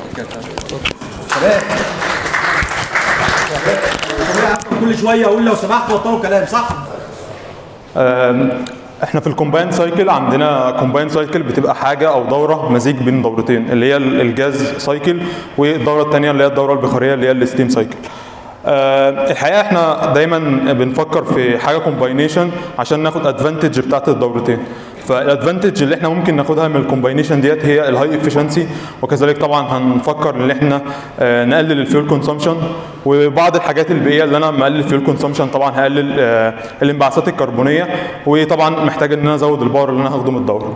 كل شويه اقول لو سمحت بطلوا كلام صح؟ آم، احنا في الكومباين سايكل عندنا كومباين سايكل بتبقى حاجه او دوره مزيج بين دورتين اللي هي الجاز سايكل والدوره الثانيه اللي هي الدوره البخاريه اللي هي الستيم سايكل آه، الحقيقه احنا دايما بنفكر في حاجه كومباينيشن عشان ناخد ادفانتج بتاعت الدورتين فالادفانتج اللي احنا ممكن ناخدها من الكومباينيشن ديت هي الهاي افشنسي وكذلك طبعا هنفكر ان احنا آه، نقلل الفيول كونسومشن وبعض الحاجات البيئيه اللي انا مقلل الفيول كونسومشن طبعا هقلل آه، الانبعاثات الكربونيه وطبعا محتاج ان انا ازود الباور اللي انا هاخده من الدوره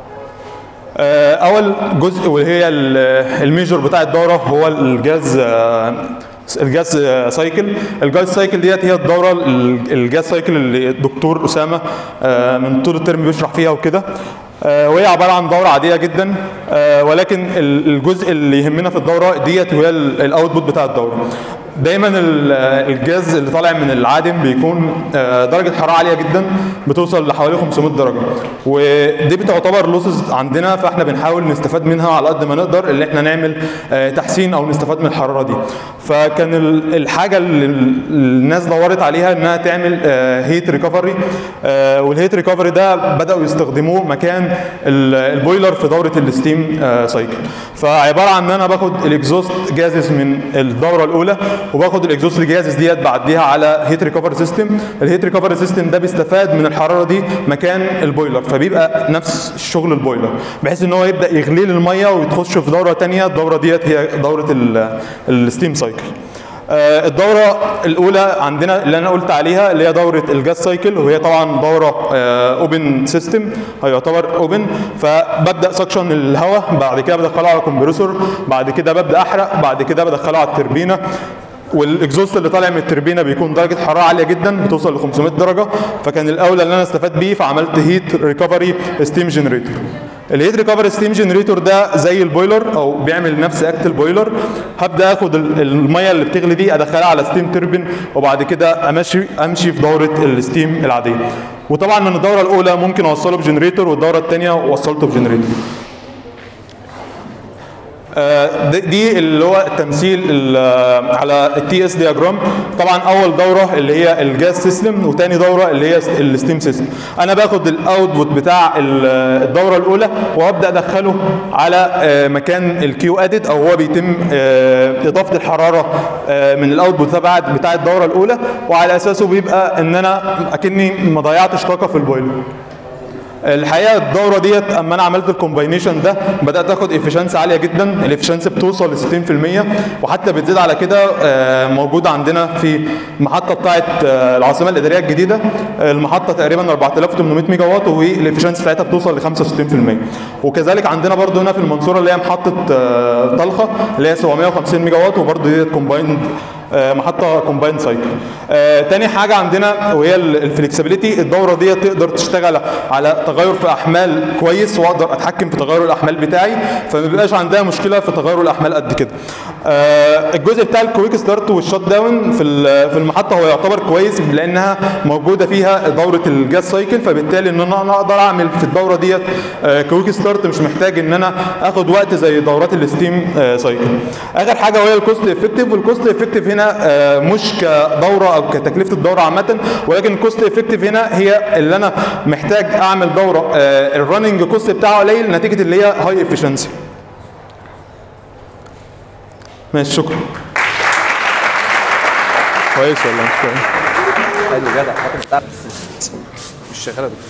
آه، اول جزء وهي ال- الميجور بتاع الدوره هو الجاز آه، الجاز آه، سايكل الجاز سايكل ديت هي الدوره ال- الجاز سايكل اللي الدكتور اسامه آه، من طول الترم بيشرح فيها وكده آه، وهي عباره عن دوره عاديه جدا آه، ولكن ال- الجزء اللي يهمنا في الدوره ديت هو الاوتبوت بتاع الدوره دايما ال- الجاز اللي طالع من العادم بيكون آه، درجه حراره عاليه جدا بتوصل لحوالي 500 درجه ودي بتعتبر لوسز عندنا فاحنا بنحاول نستفاد منها على قد ما نقدر اللي احنا نعمل آه، تحسين او نستفاد من الحراره دي فكان ال- الحاجه اللي ال- الناس دورت عليها انها تعمل هيت ريكفري والهيت ريكفري ده بداوا يستخدموه مكان ال- البويلر في دوره الستيم سايكل فعباره عن ان انا باخد الاكزوست جازز من الدوره الاولى وباخد الاكزوست جازز ديت بعديها على هيت ريكفري سيستم الهيت ريكفري سيستم ده بيستفاد من الحراره دي مكان البويلر فبيبقى نفس شغل البويلر بحيث ان هو يبدا يغلي لي الميه ويتخش في دوره تانية الدوره ديت هي دوره الستيم سايكل آه، الدورة الأولى عندنا اللي أنا قلت عليها اللي هي دورة الجاز سايكل وهي طبعا دورة أوبن سيستم هيعتبر أوبن فببدأ سكشن الهواء بعد كده بدخله على كومبريسور بعد كده ببدأ أحرق بعد كده بدخله على التربينة والاكزوست اللي طالع من التربينه بيكون درجه حراره عاليه جدا بتوصل ل 500 درجه فكان الاولى ان انا استفاد بيه فعملت هيت ريكفري ستيم جنريتور الهيت ريكفري ستيم جنريتور ده زي البويلر او بيعمل نفس اكت البويلر هبدا اخد ال- الميه اللي بتغلي دي ادخلها على ستيم تربين وبعد كده امشي امشي في دوره الستيم العاديه وطبعا من الدوره الاولى ممكن اوصله بجنريتور والدوره الثانيه وصلته بجنريتور آه، دي- دي اللي هو التمثيل ال- آه، على التي اس دياجرام طبعا اول دوره اللي هي الجاز سيستم وتاني دوره اللي هي الستيم سيستم انا باخد الاوتبوت بتاع ال- آه، الدوره الاولى وابدا ادخله على آه، مكان الكيو ادد او هو بيتم آه، اضافه الحراره آه، من الاوتبوت تبع بتاع الدوره الاولى وعلى اساسه بيبقى ان انا اكني ما ضيعتش طاقه في البويلر الحقيقه الدوره ديت اما انا عملت الكومباينيشن ده بدات اخد افشنسي عاليه جدا الافشنسي بتوصل ل 60% وحتى بتزيد على كده آه، موجوده عندنا في المحطه بتاعه آه، العاصمه الاداريه الجديده المحطه تقريبا 4800 ميجا واط والافشنسي بتاعتها بتوصل ل 65% وكذلك عندنا برضو هنا في المنصوره اللي هي محطه آه، طلخه اللي هي 750 ميجا واط وبرضو ديت كومبايند آه، محطه كومباين سايكل آه، تاني حاجه عندنا وهي الفلكسبيليتي الدوره دي تقدر تشتغل على تغير في احمال كويس واقدر اتحكم في تغير الاحمال بتاعي فما بيبقاش عندها مشكله في تغير الاحمال قد كده آه، الجزء بتاع الكويك ستارت والشوت داون في ال- في المحطه هو يعتبر كويس لانها موجوده فيها دوره الجاز سايكل فبالتالي ان انا اقدر اعمل في الدوره ديت آه، كويك ستارت مش محتاج ان انا اخد وقت زي دورات الستيم آه، سايكل اخر حاجه وهي الكوست افكتيف والكوست افكتيف هنا آه، مش كدوره او كتكلفه الدوره عامه ولكن الكوست افكتيف هنا هي اللي انا محتاج اعمل دوره آه، الرننج كوست بتاعه قليل نتيجه اللي هي هاي افشنسي ماشي شكرا كويس ولا مش كويس حلو جدع حاطط بتاع مش شغاله دي.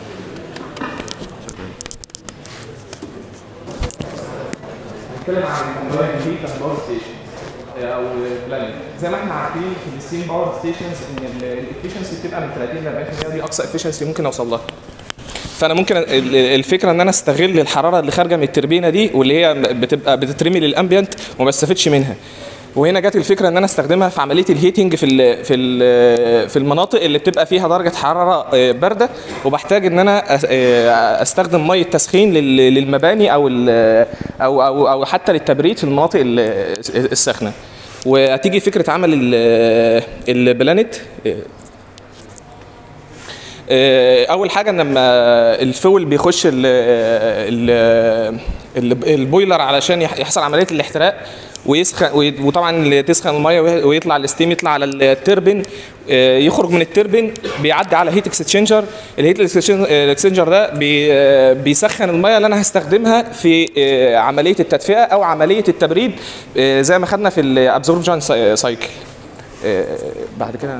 نتكلم عن الكومباين دي كباور ستيشن او بلاننج زي ما احنا عارفين في الستيم باور ستيشنز ان الافشنسي بتبقى من 30 ل 40% دي اقصى افشنسي ممكن اوصل لها فانا ممكن ال- ال- الفكره ان انا استغل الحراره اللي خارجه من التربينه دي واللي هي بتبقى بتترمي للامبيانت وما بستفدش منها وهنا جت الفكره ان انا استخدمها في عمليه الهيتنج في ال في ال في المناطق اللي بتبقى فيها درجه حراره آه، بارده وبحتاج ان انا أس- آه، استخدم ميه تسخين لل- للمباني او ال- او او او حتى للتبريد في المناطق ال- الساخنه وهتيجي فكره عمل ال- البلانت آه، آه، اول حاجه ان لما الفول بيخش ال ال ال- البويلر علشان يح- يحصل عمليه الاحتراق ويسخن وي- وطبعا تسخن الميه وي- ويطلع الستيم يطلع على التربن آه، يخرج من التربن بيعدي على هيت اكسشينجر الهيت اكسشينجر ده بي- آه، بيسخن الميه اللي انا هستخدمها في آه، عمليه التدفئه او عمليه التبريد آه، زي ما خدنا في الابزوربشن سايكل بعد كده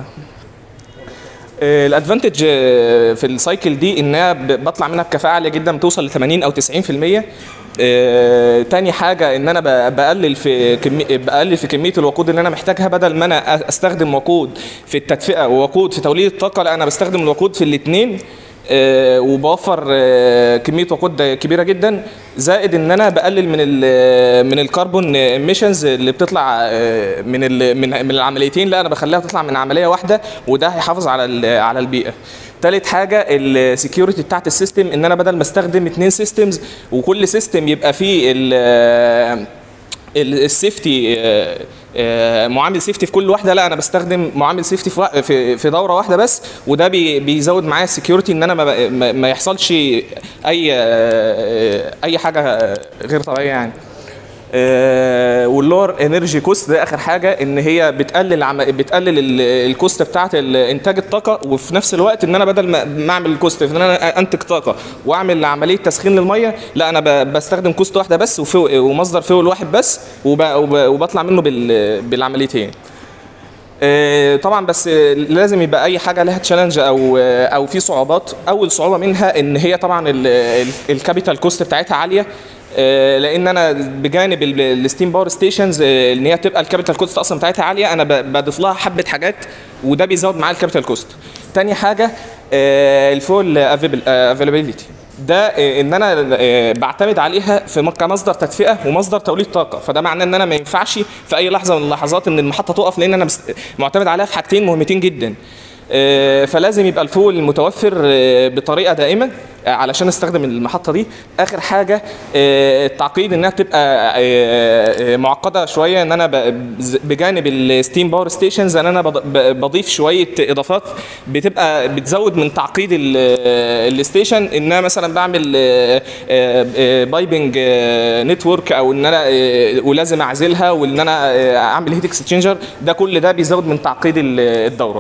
الادفانتج في السايكل دي انها ب- بطلع منها بكفاءه عاليه جدا بتوصل ل 80 او 90% آه، تاني حاجه ان انا ب- بقلل في كمي... بقلل في كميه الوقود اللي انا محتاجها بدل ما انا أ- استخدم وقود في التدفئه ووقود في توليد الطاقه لا انا بستخدم الوقود في الاثنين وبوفر آه، كميه وقود كبيره جدا زائد ان انا بقلل من ال من الكربون ايميشنز اللي بتطلع آه، من ال من من العمليتين لا انا بخليها تطلع من عمليه واحده وده هيحافظ على ال- على البيئه تالت حاجه السكيورتي بتاعت السيستم ان انا بدل ما استخدم اتنين سيستمز وكل سيستم يبقى فيه ال ال- السيفتي آه، آه، معامل سيفتي في كل واحده لا انا بستخدم معامل سيفتي في وا- في, في دوره واحده بس وده بي بيزود معايا السكيورتي ان انا ما, ما- ما يحصلش اي آه، اي حاجه غير طبيعيه يعني آه، واللور انرجي كوست ده اخر حاجه ان هي بتقلل عم... بتقلل ال- الكوست بتاعت ال- انتاج الطاقه وفي نفس الوقت ان انا بدل ما ما اعمل الكوست ان انا انتج طاقه واعمل عمليه تسخين للميه لا انا ب... بستخدم كوست واحده بس وفو... ومصدر فيول واحد بس وب... وب... وبطلع منه بال... بالعمليتين آه، طبعا بس آه، لازم يبقى اي حاجه لها تشالنج او آه، او في صعوبات اول صعوبه منها ان هي طبعا ال- ال- الكابيتال كوست بتاعتها عاليه آه، لان انا بجانب ال- الستيم باور ستيشنز آه، ان هي تبقى الكابيتال كوست اصلا بتاعتها عاليه انا ب- بضيف لها حبه حاجات وده بيزود معايا الكابيتال كوست تاني حاجه آه، الفول افيلابيلتي ده آه، ان انا آه، بعتمد عليها في م- كمصدر تدفئه ومصدر توليد طاقه فده معناه ان انا ما ينفعش في اي لحظه من اللحظات ان المحطه تقف لان انا مست- معتمد عليها في حاجتين مهمتين جدا آه، فلازم يبقى الفول متوفر آه، بطريقه دائمه آه، علشان استخدم المحطه دي اخر حاجه آه، التعقيد انها تبقى آه، آه، معقده شويه ان انا ب- ز- بجانب الستيم باور ستيشنز ان انا بض- ب- بضيف شويه اضافات بتبقى بتزود من تعقيد ال- آه، الستيشن ان انا مثلا بعمل بايبنج نتورك او ان انا آه، ولازم اعزلها وان انا آه، اعمل هيت اكسشينجر ده كل ده بيزود من تعقيد ال- الدوره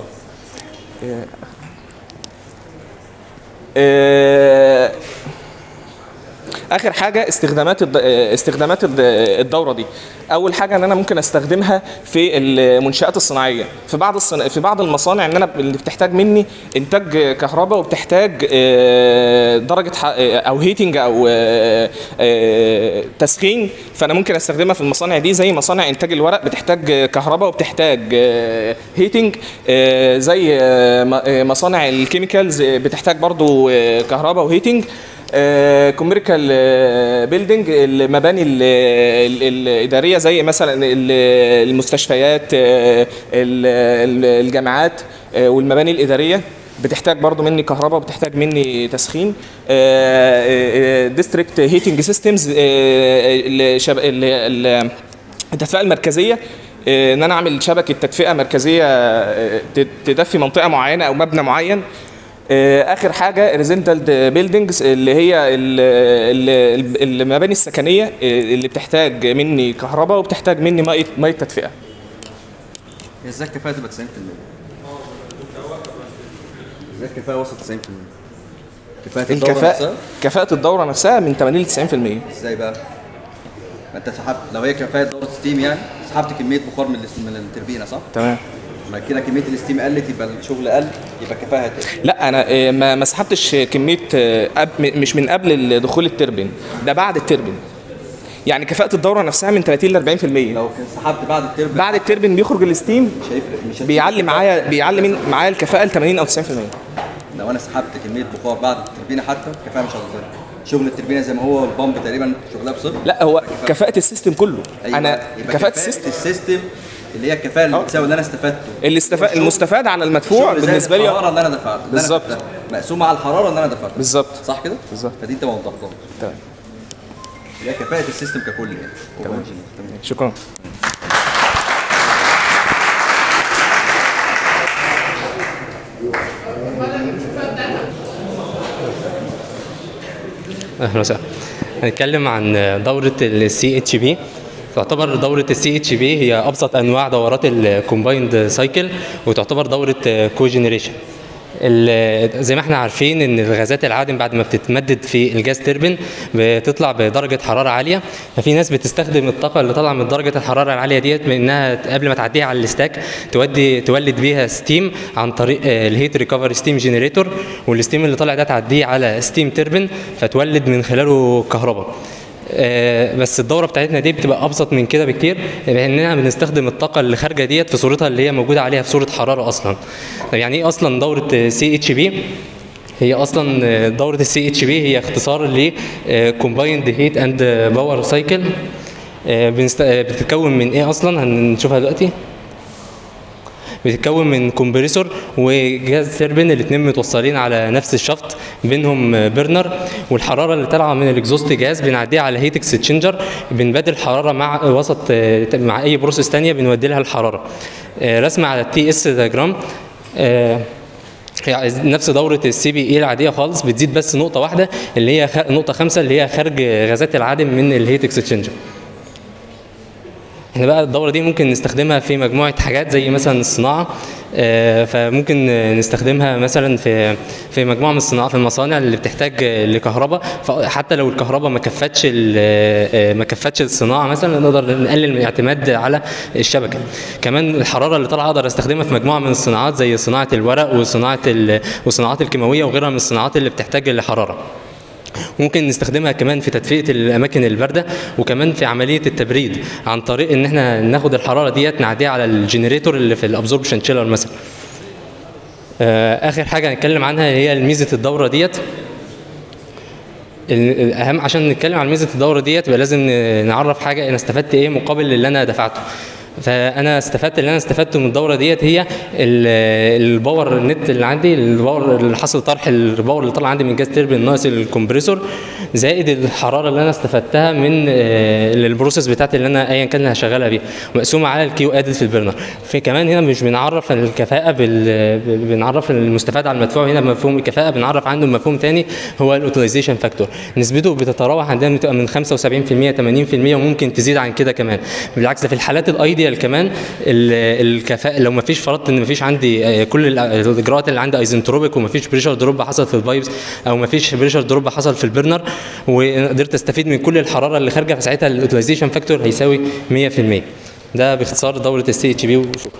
آه، اخر حاجه استخدامات الد... استخدامات الد- الدوره دي اول حاجه ان انا ممكن استخدمها في المنشات الصناعيه في بعض الصنا... في بعض المصانع ان انا اللي بتحتاج مني انتاج كهرباء وبتحتاج آه، درجه ح... او هيتنج او آه، آه، تسخين فانا ممكن استخدمها في المصانع دي زي مصانع انتاج الورق بتحتاج كهرباء وبتحتاج هيتنج زي آه، م- آه، مصانع الكيميكالز آه، بتحتاج برضو آه، كهرباء وهيتنج كوميريكال بيلدينج المباني ال- ال- الاداريه زي مثلا ال- المستشفيات آه، ال- ال- الجامعات آه، والمباني الاداريه بتحتاج برضو مني كهرباء وبتحتاج مني تسخين ديستريكت هيتنج سيستمز التدفئه المركزيه آه، ان انا اعمل شبكه تدفئه مركزيه آه، ت- تدفي منطقه معينه او مبنى معين آه، اخر حاجه ريزنتال بيلدينجز اللي هي ال- ال- ال- المباني السكنيه آه، اللي بتحتاج مني كهرباء وبتحتاج مني ميه ميه تدفئه هي ازاي الكفاءه تبقى 90%؟ ازاي الكفاءه وصلت 90%؟ كفاءه الدوره الكفاءه نفسها كفاءه الدوره نفسها من 80 ل 90% ازاي بقى؟ ما انت سحبت لو هي كفاءه دوره ستيم يعني سحبت كميه بخار من الاس- من التربينه صح؟ تمام ما كده كميه الستيم قلت يبقى الشغل قل يبقى الكفاءه هتقل لا انا آه، ما ما سحبتش كميه آه، أب م- مش من قبل دخول التربين ده بعد التربين يعني كفاءه الدوره نفسها من 30 ل 40% لو سحبت بعد التربين بعد التربين بيخرج الستيم مش هيفرق مش هتفرق. بيعلي معايا بيعلي من معايا الكفاءه ل 80 او 90% لو انا سحبت كميه بخار بعد التربينه حتى الكفاءه مش هتظهر شغل التربينه زي ما هو والبامب تقريبا شغلها بصفر لا هو كفاءه السيستم كله أيوة. انا يبقى كفاءه السيستم السيستم اللي هي الكفاءه اللي بتساوي اللي انا استفدته اللي استفاد المستفاد على المدفوع الشغل زائد بالنسبه لي الحراره اللي انا دفعته اللي أنا بالظبط. دفعته. مقسومه على الحراره اللي انا دفعتها بالظبط صح كده؟ بالظبط فدي انت ما وضحتهاش تمام اللي هي كفاءه السيستم ككل يعني تمام. تمام شكرا اهلا وسهلا هنتكلم عن دورة السي اتش بي تعتبر دورة السي اتش بي هي أبسط أنواع دورات الكومبايند سايكل وتعتبر دورة كوجنريشن زي ما احنا عارفين ان الغازات العادم بعد ما بتتمدد في الجاز تربين بتطلع بدرجه حراره عاليه ففي ناس بتستخدم الطاقه اللي طالعه من درجه الحراره العاليه ديت بانها قبل ما تعديها على الستاك تودي تولد بيها ستيم عن طريق آه، الهيت ريكفري ستيم جنريتور والستيم اللي طالع ده تعديه على ستيم تربين فتولد من خلاله كهرباء آه، بس الدوره بتاعتنا دي بتبقى ابسط من كده بكتير باننا بنستخدم الطاقه اللي خارجه ديت في صورتها اللي هي موجوده عليها في صوره حراره اصلا طب يعني ايه اصلا دوره سي اتش بي هي اصلا دوره السي اتش بي هي اختصار ل كومبايند هيت اند باور سايكل بتتكون من ايه اصلا هنشوفها دلوقتي بتتكون من كومبريسور وجهاز تربين الاثنين متوصلين على نفس الشفط بينهم بيرنر والحراره اللي طالعه من الاكزوست جاز بنعديها على هيت اكسشينجر بنبادل حراره مع وسط مع اي بروسيس ثانيه بنودي لها الحراره رسمه على التي اس دياجرام هي نفس دوره السي بي اي العاديه خالص بتزيد بس نقطه واحده اللي هي خ... نقطه خمسه اللي هي خارج غازات العادم من الهيت اكسشينجر احنا بقى الدوره دي ممكن نستخدمها في مجموعه حاجات زي مثلا الصناعه آه، فممكن نستخدمها مثلا في في مجموعه من الصناعات في المصانع اللي بتحتاج لكهرباء حتى لو الكهرباء ما كفتش ال- ما كفتش الصناعه مثلا نقدر نقلل من الاعتماد على الشبكه كمان الحراره اللي طالعه اقدر استخدمها في مجموعه من الصناعات زي صناعه الورق وصناعه ال- والصناعات الكيماويه وغيرها من الصناعات اللي بتحتاج لحراره ممكن نستخدمها كمان في تدفئه الاماكن البارده وكمان في عمليه التبريد عن طريق ان احنا ناخد الحراره ديت نعديها على الجنريتور اللي في الابزوربشن تشيلر مثلا آه، اخر حاجه هنتكلم عنها هي ميزه الدوره ديت ال- الاهم عشان نتكلم عن ميزه الدوره ديت يبقى لازم ن- نعرف حاجه انا استفدت ايه مقابل اللي انا دفعته فانا استفدت اللي انا استفدته من الدوره ديت هي ال- الباور النت اللي عندي الباور اللي حصل طرح الباور اللي طلع عندي من جاز تيربين ناقص الكمبريسور زائد الحراره اللي انا استفدتها من آه، البروسيس بتاعتي اللي انا ايا كان اللي هشغلها بيها مقسومه على الكيو ادد في البرنر في كمان هنا مش بنعرف الكفاءه بال... بنعرف المستفاد على المدفوع هنا بمفهوم الكفاءه بنعرف عنده مفهوم تاني هو الاوتلايزيشن فاكتور نسبته بتتراوح عندنا بتبقى من 75% 80% وممكن تزيد عن كده كمان بالعكس ده في الحالات الايديال كمان ال- الكفاءه لو ما فيش فرضت ان ما فيش عندي آه، كل ال- الاجراءات اللي عندي ايزنتروبيك وما فيش بريشر دروب حصل في الفايبس او ما فيش بريشر دروب حصل في البرنر وقدرت استفيد من كل الحراره اللي خارجه فساعتها الاوتلايزيشن فاكتور هيساوي 100% ده باختصار دوره السي اتش بي وشكرا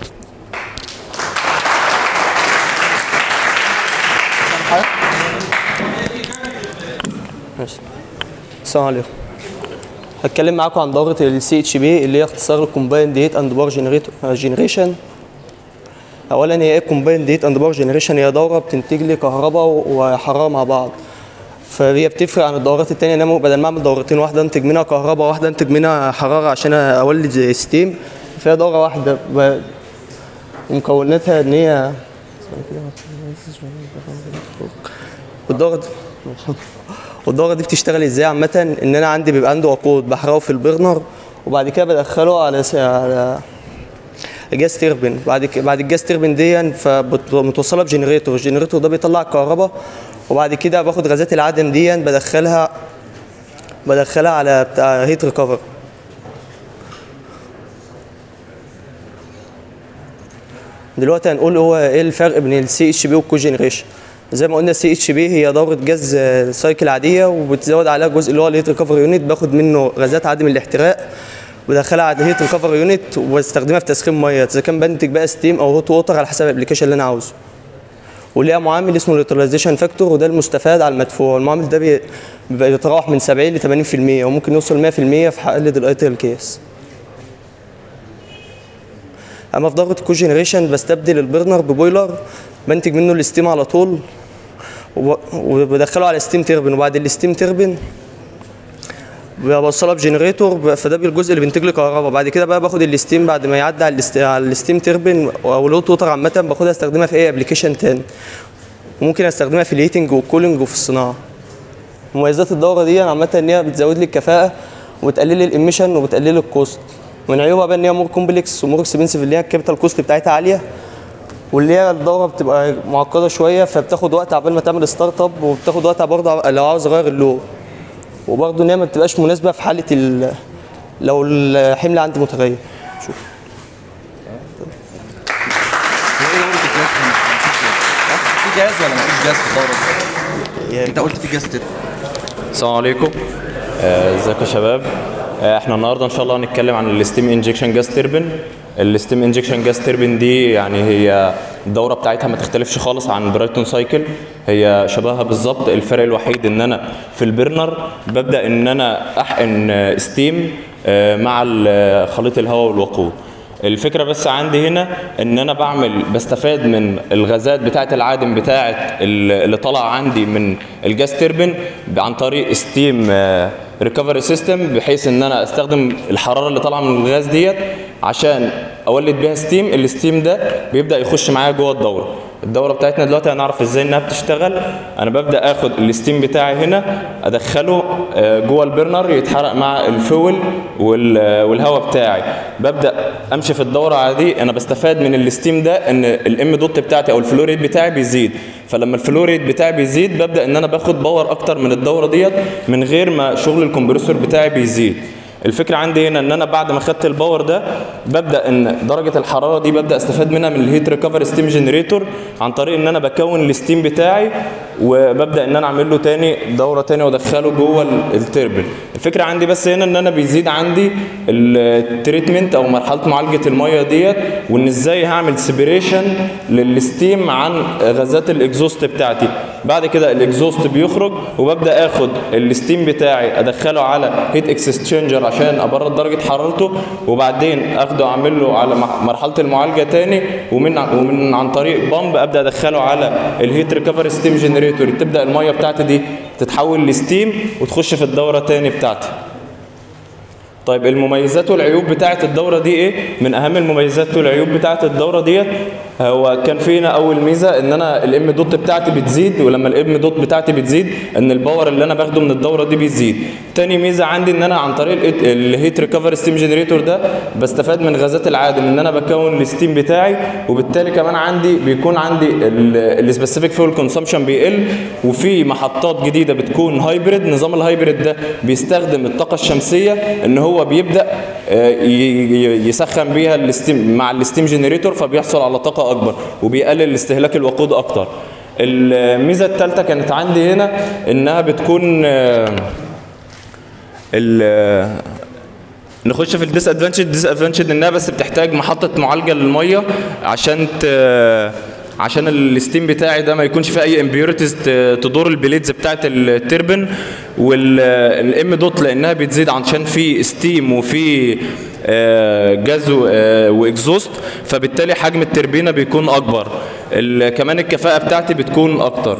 ماشي السلام عليكم هتكلم معاكم عن دورة ال CHB اللي هي اختصار الكومباين ديت اند بار جنريشن اولا هي ايه كومباين ديت اند بار جنريشن هي دورة بتنتج لي كهرباء وحرارة مع بعض فهي بتفرق عن الدورات التانية ان انا بدل ما اعمل دورتين واحدة انتج منها كهرباء واحدة انتج منها حرارة عشان اولد ستيم فهي دورة واحدة ب- ومكوناتها ان هي والدورة والدورة دي بتشتغل ازاي عامة ان انا عندي بيبقى عندي وقود بحرقه في البرنر وبعد كده بدخله على س- على جاز تيربين بعد ك... بعد الجاز تيربين دي فمتوصله بجنريتور الجنريتور ده بيطلع كهرباء وبعد كده باخد غازات العدم دي بدخلها بدخلها على بتاع هيت ريكفر دلوقتي هنقول هو ايه الفرق بين السي اتش بي والكو جنريشن زي ما قلنا السي اتش بي هي دوره جاز آه، سايكل عاديه وبتزود عليها جزء اللي هو الهيت ريكفر يونت باخد منه غازات عدم الاحتراق بدخلها على الهيت ريكفر يونت وبستخدمها في تسخين ميه اذا كان بنتج بقى ستيم او هوت ووتر على حسب الابلكيشن اللي انا عاوزه وليها معامل اسمه اليوتيلايزيشن فاكتور وده المستفاد على المدفوع المعامل ده بي- بيبقى يتراوح من 70 ل 80% وممكن يوصل 100% في حالة الايتل كيس اما في ضغط كو جنريشن بستبدل البرنر ببويلر بنتج منه الستيم على طول وب- وبدخله على ستيم تربن وبعد الستيم تربن بوصلها بجنريتور ب- فده الجزء اللي بينتج لي كهرباء بعد كده بقى باخد الستيم بعد ما يعدي على الست- على الستيم تربن او الهوت ووتر عامه باخدها استخدمها في اي ابلكيشن تاني وممكن استخدمها في الهيتنج والكولينج وفي الصناعه مميزات الدوره دي عامه ان هي بتزود لي الكفاءه وبتقلل لي الاميشن وبتقلل لي الكوست من عيوبها بقى ان هي مور كومبلكس ومور اكسبنسيف اللي هي الكابيتال كوست بتاعتها عاليه واللي هي الدوره بتبقى معقده شويه فبتاخد وقت عبال ما تعمل ستارت اب وبتاخد وقت برضه لو عاوز اغير اللو وبرضه ان هي ما بتبقاش مناسبه في حاله ال... لو الحمل عندي متغير شوف في جاز ولا مفيش جاز في الدوره دي؟ انت قلت في جاز تاني السلام عليكم آه، ازيكم يا شباب آه، احنا النهارده ان شاء الله هنتكلم عن الستيم انجكشن جاز تربن الستيم انجكشن جاز تربن دي يعني هي الدوره بتاعتها ما تختلفش خالص عن برايتون سايكل هي شبهها بالظبط الفرق الوحيد ان انا في البرنر ببدا ان انا احقن آه، ستيم آه، مع ال- خليط الهواء والوقود الفكره بس عندي هنا ان انا بعمل بستفاد من الغازات بتاعه العادم بتاعه ال- اللي طالعه عندي من الجاز تربن عن طريق ستيم ريكفري سيستم بحيث ان انا استخدم الحراره اللي طالعه من الغاز ديت عشان اولد بيها ستيم الستيم ده بيبدا يخش معايا جوه الدوره الدوره بتاعتنا دلوقتي هنعرف ازاي انها بتشتغل انا ببدا اخد الستيم بتاعي هنا ادخله آه، جوه البرنر يتحرق مع الفول وال- والهواء بتاعي ببدا امشي في الدوره عادي انا بستفاد من الستيم ده ان الام دوت بتاعتي او الفلوريد بتاعي بيزيد فلما الفلوريد بتاعي بيزيد ببدا ان انا باخد باور اكتر من الدوره ديت من غير ما شغل الكمبريسور بتاعي بيزيد الفكره عندي هنا ان انا بعد ما خدت الباور ده ببدا ان درجه الحراره دي ببدا استفاد منها من الهيت ريكفري ستيم جنريتور عن طريق ان انا بكون الستيم بتاعي وببدا ان انا اعمل له تاني دوره تاني وادخله جوه ال- التربن الفكره عندي بس هنا ان انا بيزيد عندي التريتمنت او مرحله معالجه الميه ديت وان ازاي هعمل سيبريشن للستيم عن غازات الاكزوست بتاعتي بعد كده الاكزوست بيخرج وببدا اخد الستيم بتاعي ادخله على هيت اكسشينجر عشان ابرد درجه حرارته وبعدين اخده اعمل له على مح- مرحله المعالجه تاني ومن ومن عن طريق بامب ابدا ادخله على الهيت ريكفري ستيم جنريتور تبدا الميه بتاعتي دي تتحول لستيم وتخش في الدوره تاني بتاعتي طيب المميزات والعيوب بتاعه الدوره دي ايه من اهم المميزات والعيوب بتاعه الدوره ديت هو كان فينا اول ميزه ان انا الام دوت بتاعتي بتزيد ولما الام دوت بتاعتي بتزيد ان الباور اللي انا باخده من الدوره دي بيزيد تاني ميزه عندي ان انا عن طريق الإت- الهيت ريكفري ستيم جنريتور ده بستفاد من غازات العادم ان انا بكون الستيم بتاعي وبالتالي كمان عندي بيكون عندي السبيسيفيك فيول كونسامشن بيقل وفي محطات جديده بتكون هايبريد نظام الهايبريد ده بيستخدم الطاقه الشمسيه ان هو بيبدا آه، ي- ي- يسخن بيها الستيم مع الستيم جنريتور فبيحصل على طاقه اكبر وبيقلل استهلاك الوقود اكتر الميزه الثالثه كانت عندي هنا انها بتكون آه، ال نخش في الديس ادفانتج الديس ادفانتج انها بس بتحتاج محطه معالجه للميه عشان ت... عشان الستيم بتاعي ده ما يكونش فيه اي امبيورتيز تدور البليدز بتاعت التربن والام دوت لانها بتزيد عشان في ستيم وفي آه، جاز و- آه، واكزوست فبالتالي حجم التربينه بيكون اكبر ال- كمان الكفاءه بتاعتي بتكون اكتر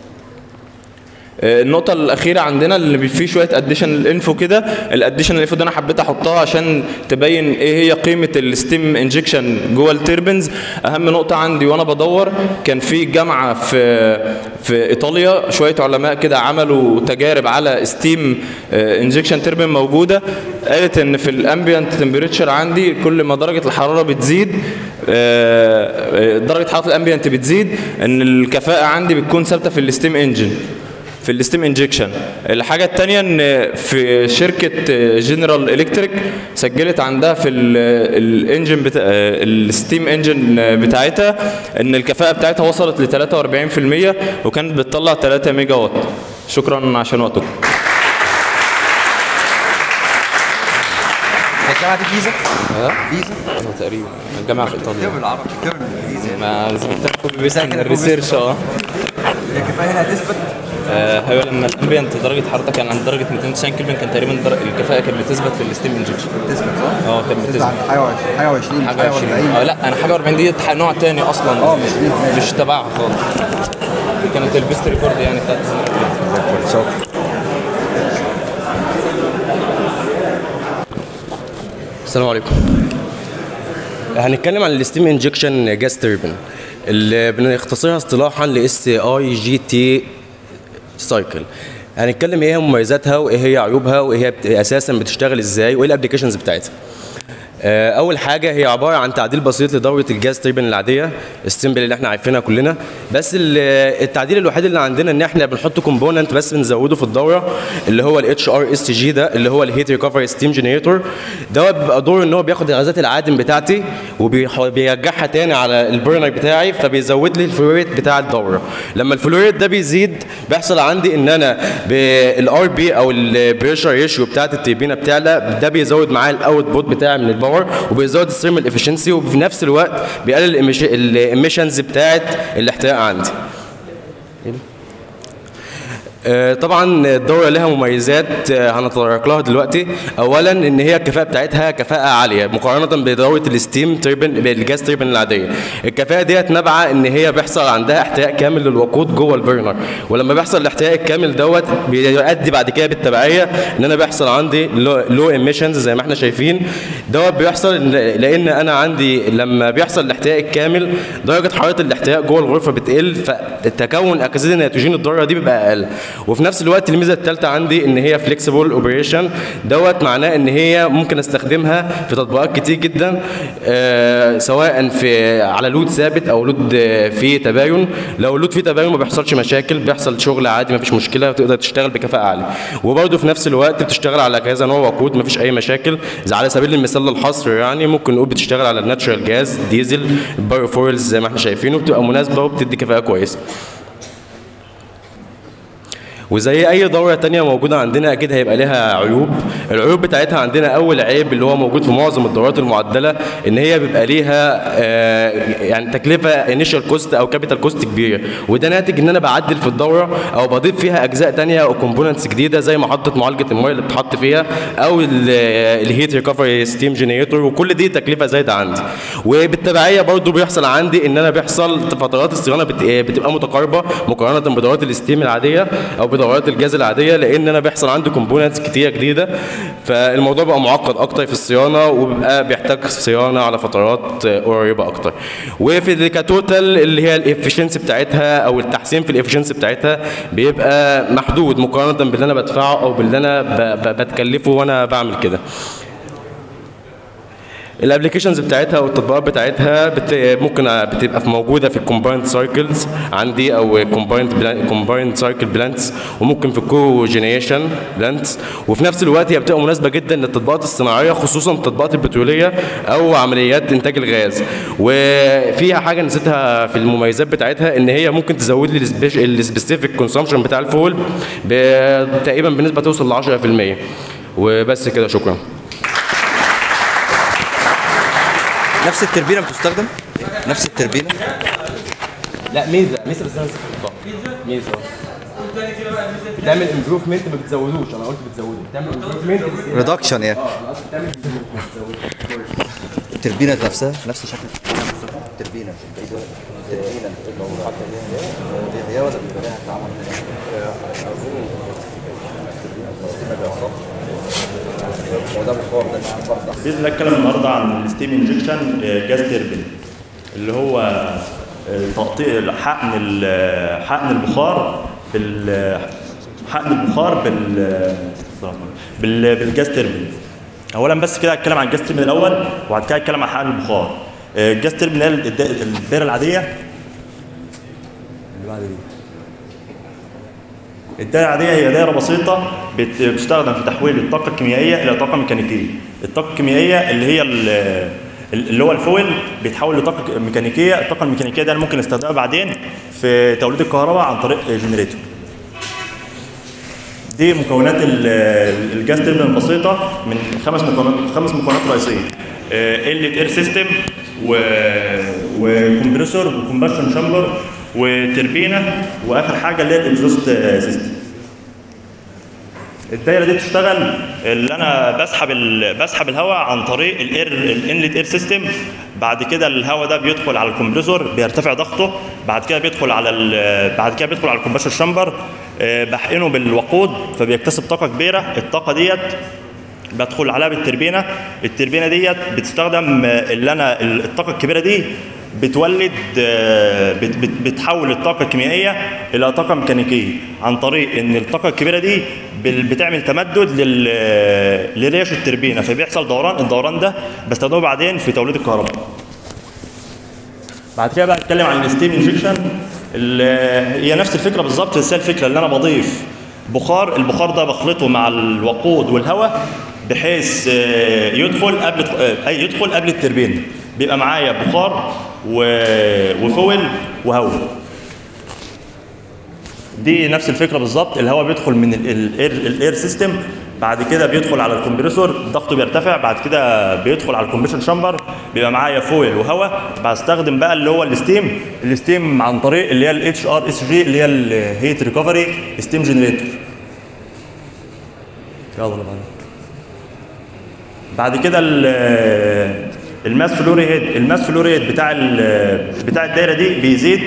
آه، النقطة الأخيرة عندنا اللي فيه شوية اديشنال انفو كده الاديشنال انفو ده أنا حبيت أحطها عشان تبين إيه هي قيمة الستيم انجكشن جوه التربنز أهم نقطة عندي وأنا بدور كان في جامعة في في إيطاليا شوية علماء كده عملوا تجارب على ستيم انجكشن تربن موجودة قالت إن في الأمبيانت تمبريتشر عندي كل ما درجة الحرارة بتزيد آه، آه، درجة حرارة الأمبيانت بتزيد إن الكفاءة عندي بتكون ثابتة في الستيم انجن في الستيم انجكشن الحاجه الثانيه ان في شركه جنرال الكتريك سجلت عندها في الانجن بتا... الستيم انجن بتاعتها ان الكفاءه بتاعتها وصلت ل 43% وكانت بتطلع 3 ميجا وات شكرا عشان وقتكم الجامعه دي جيزه جيزه اه تقريبا الجامعه في ايطاليا الترم العربي الترم الانجليزي ما زي ما قلت لكم بس الريسيرش اه الكفاءه هنا هتثبت آه، هو لما الامبيانت درجه حرارتها كان عند درجه 290 كلفن كان تقريبا در... الكفاءه كانت بتثبت في الستيم انجكشن بتثبت صح؟ اه كانت بتثبت بتثبت عند حاجه و20 حاجه و20 حاجه 20 اه لا انا حاجه 40 دي نوع تاني اصلا اه مش مش تبعها خالص دي كانت البيست ريكورد يعني بتاعت السلام عليكم هنتكلم عن الستيم انجكشن جاس تيربن اللي بنختصرها اصطلاحا ل اس اي جي تي سايكل هنتكلم ايه هي مميزاتها وايه هي عيوبها وايه هي بت- اساسا بتشتغل ازاي وايه الابلكيشنز بتاعتها آه، اول حاجه هي عباره عن تعديل بسيط لدوره الجاز تقريبا العاديه السيمبل اللي احنا عارفينها كلنا بس ال- التعديل الوحيد اللي عندنا ان احنا بنحط كومبوننت بس بنزوده في الدوره اللي هو الاتش ار اس جي ده اللي هو الهيت ريكفري ستيم جنريتور ده بيبقى دوره ان هو بياخد غازات العادم بتاعتي وبيرجعها تاني على البرنر بتاعي فبيزود لي الفلو ريت بتاع الدوره لما الفلو ريت ده بيزيد بيحصل عندي ان انا بالار بي او البريشر ريشيو بتاعت التربينه بتعلى ده بيزود معايا الاوت بوت بتاعي من الباور وبيزود الثيرمال افشنسي وفي نفس الوقت بيقلل الاميشنز بتاعت الاحتراق عندي آه، طبعا الدوره لها مميزات آه، هنتطرق لها دلوقتي اولا ان هي الكفاءه بتاعتها كفاءه عاليه مقارنه بدوره الستيم تربن بالجاز تربن العاديه الكفاءه ديت نابعه ان هي بيحصل عندها احتراق كامل للوقود جوه البرنر ولما بيحصل الاحتراق الكامل دوت بيؤدي بعد كده بالتبعيه ان انا بيحصل عندي لو ايميشنز زي ما احنا شايفين دوت بيحصل إن- لان انا عندي لما بيحصل الاحتراق الكامل درجه حراره الاحتراق جوه الغرفه بتقل فتكون اكسده النيتروجين الضاره دي بيبقى اقل وفي نفس الوقت الميزه الثالثه عندي ان هي فليكسيبل اوبريشن دوت معناه ان هي ممكن استخدمها في تطبيقات كتير جدا آه سواء في على لود ثابت او لود آه، فيه تباين لو اللود فيه تباين ما بيحصلش مشاكل بيحصل شغل عادي ما فيش مشكله وتقدر تشتغل بكفاءه عاليه وبرده في نفس الوقت بتشتغل على كذا نوع وقود ما فيش اي مشاكل زي على سبيل المثال للحصر يعني ممكن نقول بتشتغل على الناتشرال جاز ديزل بايوفويلز زي ما احنا شايفين وبتبقى مناسبه وبتدي كفاءه كويسه وزي اي دوره تانية موجوده عندنا اكيد هيبقى لها عيوب العيوب بتاعتها عندنا اول عيب اللي هو موجود في معظم الدورات المعدله ان هي بيبقى ليها آه، يعني تكلفه انيشال كوست او كابيتال كوست كبيره وده ناتج ان انا بعدل في الدوره او بضيف فيها اجزاء تانية او كومبوننتس جديده زي محطه معالجه الميه اللي بتحط فيها او الهيت ريكفري ستيم جنريتور وكل دي تكلفه زايده عندي وبالتبعيه برضو بيحصل عندي ان انا بيحصل فترات الصيانه بت- بتبقى متقاربه مقارنه بدورات الستيم العاديه او بدورات الجاز العاديه لان انا بيحصل عندي كومبوننتس كتيره جديده فالموضوع بقى معقد اكتر في الصيانه وبيبقى بيحتاج صيانه على فترات قريبه اكتر وفي ال- كتوتال اللي هي الافشنسي بتاعتها او التحسين في الافشنسي بتاعتها بيبقى محدود مقارنه باللي انا بدفعه او باللي انا ب- ب- بتكلفه وانا بعمل كده الابلكيشنز بتاعتها والتطبيقات بتاعتها بت... ممكن بتبقى في موجوده في الكومبايند سايكلز عندي او كومبايند كومبايند سايكل بلانتس وممكن في الكو جينيشن بلانتس وفي نفس الوقت هي بتبقى مناسبه جدا للتطبيقات الصناعيه خصوصا التطبيقات البتروليه او عمليات انتاج الغاز وفيها حاجه نسيتها في المميزات بتاعتها ان هي ممكن تزود لي السبيسيفيك كونسومشن بتاع الفول ب- تقريبا بنسبه توصل ل 10% وبس كده شكرا نفس التربينه بتستخدم نفس التربينه لا ميزه ميزه بس انا نسيت أحطها. ميزه بتعمل امبروفمنت ما بتزودوش انا قلت بتزودوا بتعمل امبروفمنت ريدكشن يعني بتعمل improvement، ما بتزودوش. التربينه نفسها نفس شكل التربينه التربينه هي هي ولا بيبقى لها تعامل وده بخار ده مش بخار ده باذن الله اتكلم النهارده عن الستيم انجكشن جاز تيربين اللي هو آه، تقطيع حقن ال- حقن البخار بال حقن البخار بال بال بالجاز تيربين اولا بس كده هتكلم عن الجاز تيربين الاول وبعد كده هتكلم عن حقن البخار آه، الجاز تيربين اللي هي الد- الدايره العاديه اللي بعد دي الدائرة العادية هي دائرة بسيطة بت- بتستخدم في تحويل الطاقة الكيميائية إلى طاقة ميكانيكية. الطاقة الكيميائية اللي هي ال- اللي هو الفويل بيتحول لطاقة ميكانيكية، الطاقة الميكانيكية دي أنا ممكن استخدمها بعدين في توليد الكهرباء عن طريق جنريتور. دي مكونات ال- الجاز تيربين البسيطة من خمس مكونات خمس مكونات رئيسية. قلة اير سيستم وكمبريسور وكومبشن شامبر وتربينه واخر حاجه اللي هي الاكزوست سيستم. الدايره دي بتشتغل اللي انا بسحب ال- بسحب الهواء عن طريق الاير الانلت اير سيستم بعد كده الهواء ده بيدخل على الكمبريسور بيرتفع ضغطه بعد كده بيدخل على ال- بعد كده بيدخل على الكومبريسور شامبر آه، بحقنه بالوقود فبيكتسب طاقه كبيره الطاقه ديت بدخل عليها بالتربينه التربينه ديت بتستخدم آه، اللي انا ال- الطاقه الكبيره دي بتولد آه، بت- بت- بتحول الطاقه الكيميائيه الى طاقه ميكانيكيه عن طريق ان الطاقه الكبيره دي بال- بتعمل تمدد لل لريش التربينه فبيحصل دوران الدوران ده بستخدمه بعدين في توليد الكهرباء بعد كده بقى اتكلم عن الستيم انجكشن هي نفس الفكره بالظبط بس هي الفكره اللي انا بضيف بخار البخار ده بخلطه مع الوقود والهواء بحيث آه، يدخل قبل آه، أي يدخل قبل التربين بيبقى معايا بخار و- وفويل وهواء دي نفس الفكره بالظبط الهواء بيدخل من ال- الاير الاير سيستم بعد كده بيدخل على الكمبريسور ضغطه بيرتفع بعد كده بيدخل على الكمبريشن شامبر بيبقى معايا فويل وهواء بستخدم بقى اللي هو الستيم الستيم عن طريق اللي هي الاتش ار اس جي اللي هي الهيت ريكفري ستيم جنريتور يلا بعد بعد كده ال- الماس فلوري هيد الماس فلوري هيد بتاع ال- بتاع الدايره دي بيزيد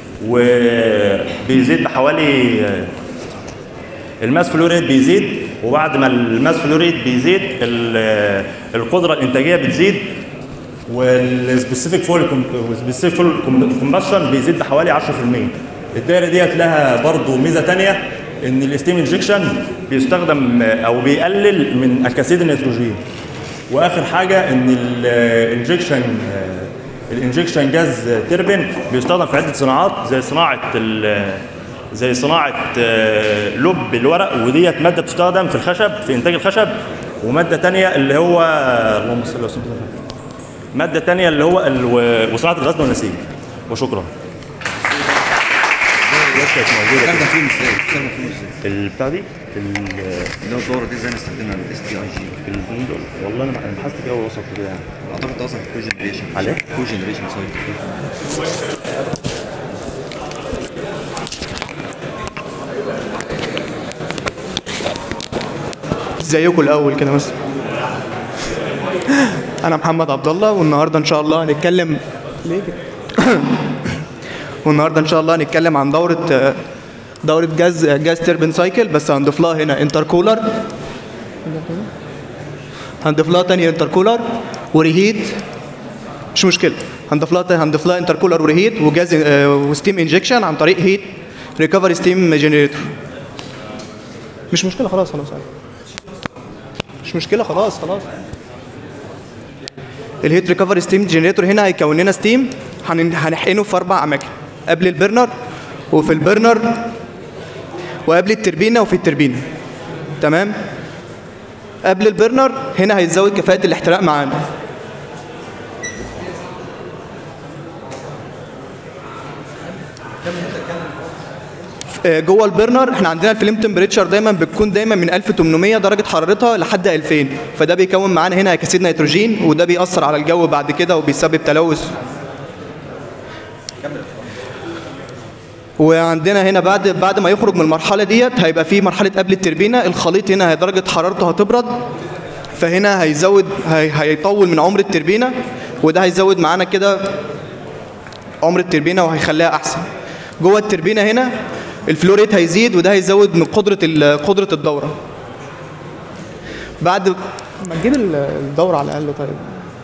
وبيزيد بحوالي الماس فلوريد بيزيد وبعد ما الماس فلوريد بيزيد ال- القدره الانتاجيه بتزيد والسبيسيفيك فول والسبيسيفيك فول كومبشن بيزيد بحوالي 10% الدايره ديت لها برضو ميزه تانية ان الاستيم انجكشن بيستخدم او بيقلل من اكاسيد النيتروجين واخر حاجه ان الانجكشن الانجكشن جاز تربين بيستخدم في عده صناعات زي صناعه ال- زي صناعه آه، لب الورق وديت ماده بتستخدم في الخشب في انتاج الخشب وماده تانية اللي هو اللهم صل وسلم ماده تانية اللي هو ال- وصناعه الغزل والنسيج وشكرا كانت موجوده استخدم فيهم ازاي؟ استخدم فيهم ازاي؟ البتاع دي اللي هو الدوره دي ازاي نستخدمها الاس تي اي جي الاتنين دول والله انا أنا بحثت كده ووصلت كده يعني اعتقد ده اصلا كو جنريشن عليه؟ كو جنريشن سايكل ازيكم الاول كده مثلا انا محمد عبد الله والنهارده ان شاء الله هنتكلم ليه كده والنهارده ان شاء الله هنتكلم عن دوره دوره جاز جاز تربين سايكل بس هنضيف لها هنا انتركولر هنضيف لها تاني انتركولر وريهيت مش مشكله هنضيف لها هنضيف لها انتركولر وريهيت وجاز آه، وستيم انجكشن عن طريق هيت ريكفري ستيم جنريتور مش مشكله خلاص خلاص مش مشكله خلاص خلاص الهيت ريكفري ستيم جنريتور هنا هيكون لنا ستيم هن- هنحقنه في اربع اماكن قبل البرنر وفي البرنر وقبل التربينه وفي التربينه تمام قبل البرنر هنا هيزود كفاءه الاحتراق معانا آه، جوه البرنر احنا عندنا الفليم تمبريتشر دايما بتكون دايما من 1800 درجه حرارتها لحد 2000 فده بيكون معانا هنا اكسيد نيتروجين وده بيأثر على الجو بعد كده وبيسبب تلوث وعندنا هنا بعد بعد ما يخرج من المرحله ديت هيبقى في مرحله قبل التربينه الخليط هنا درجه حرارته هتبرد فهنا هيزود هي هيطول من عمر التربينه وده هيزود معانا كده عمر التربينه وهيخليها احسن جوه التربينه هنا الفلو ريت هيزيد وده هيزود من قدره ال- قدره الدوره بعد ما تجيب ال- الدوره على الاقل طيب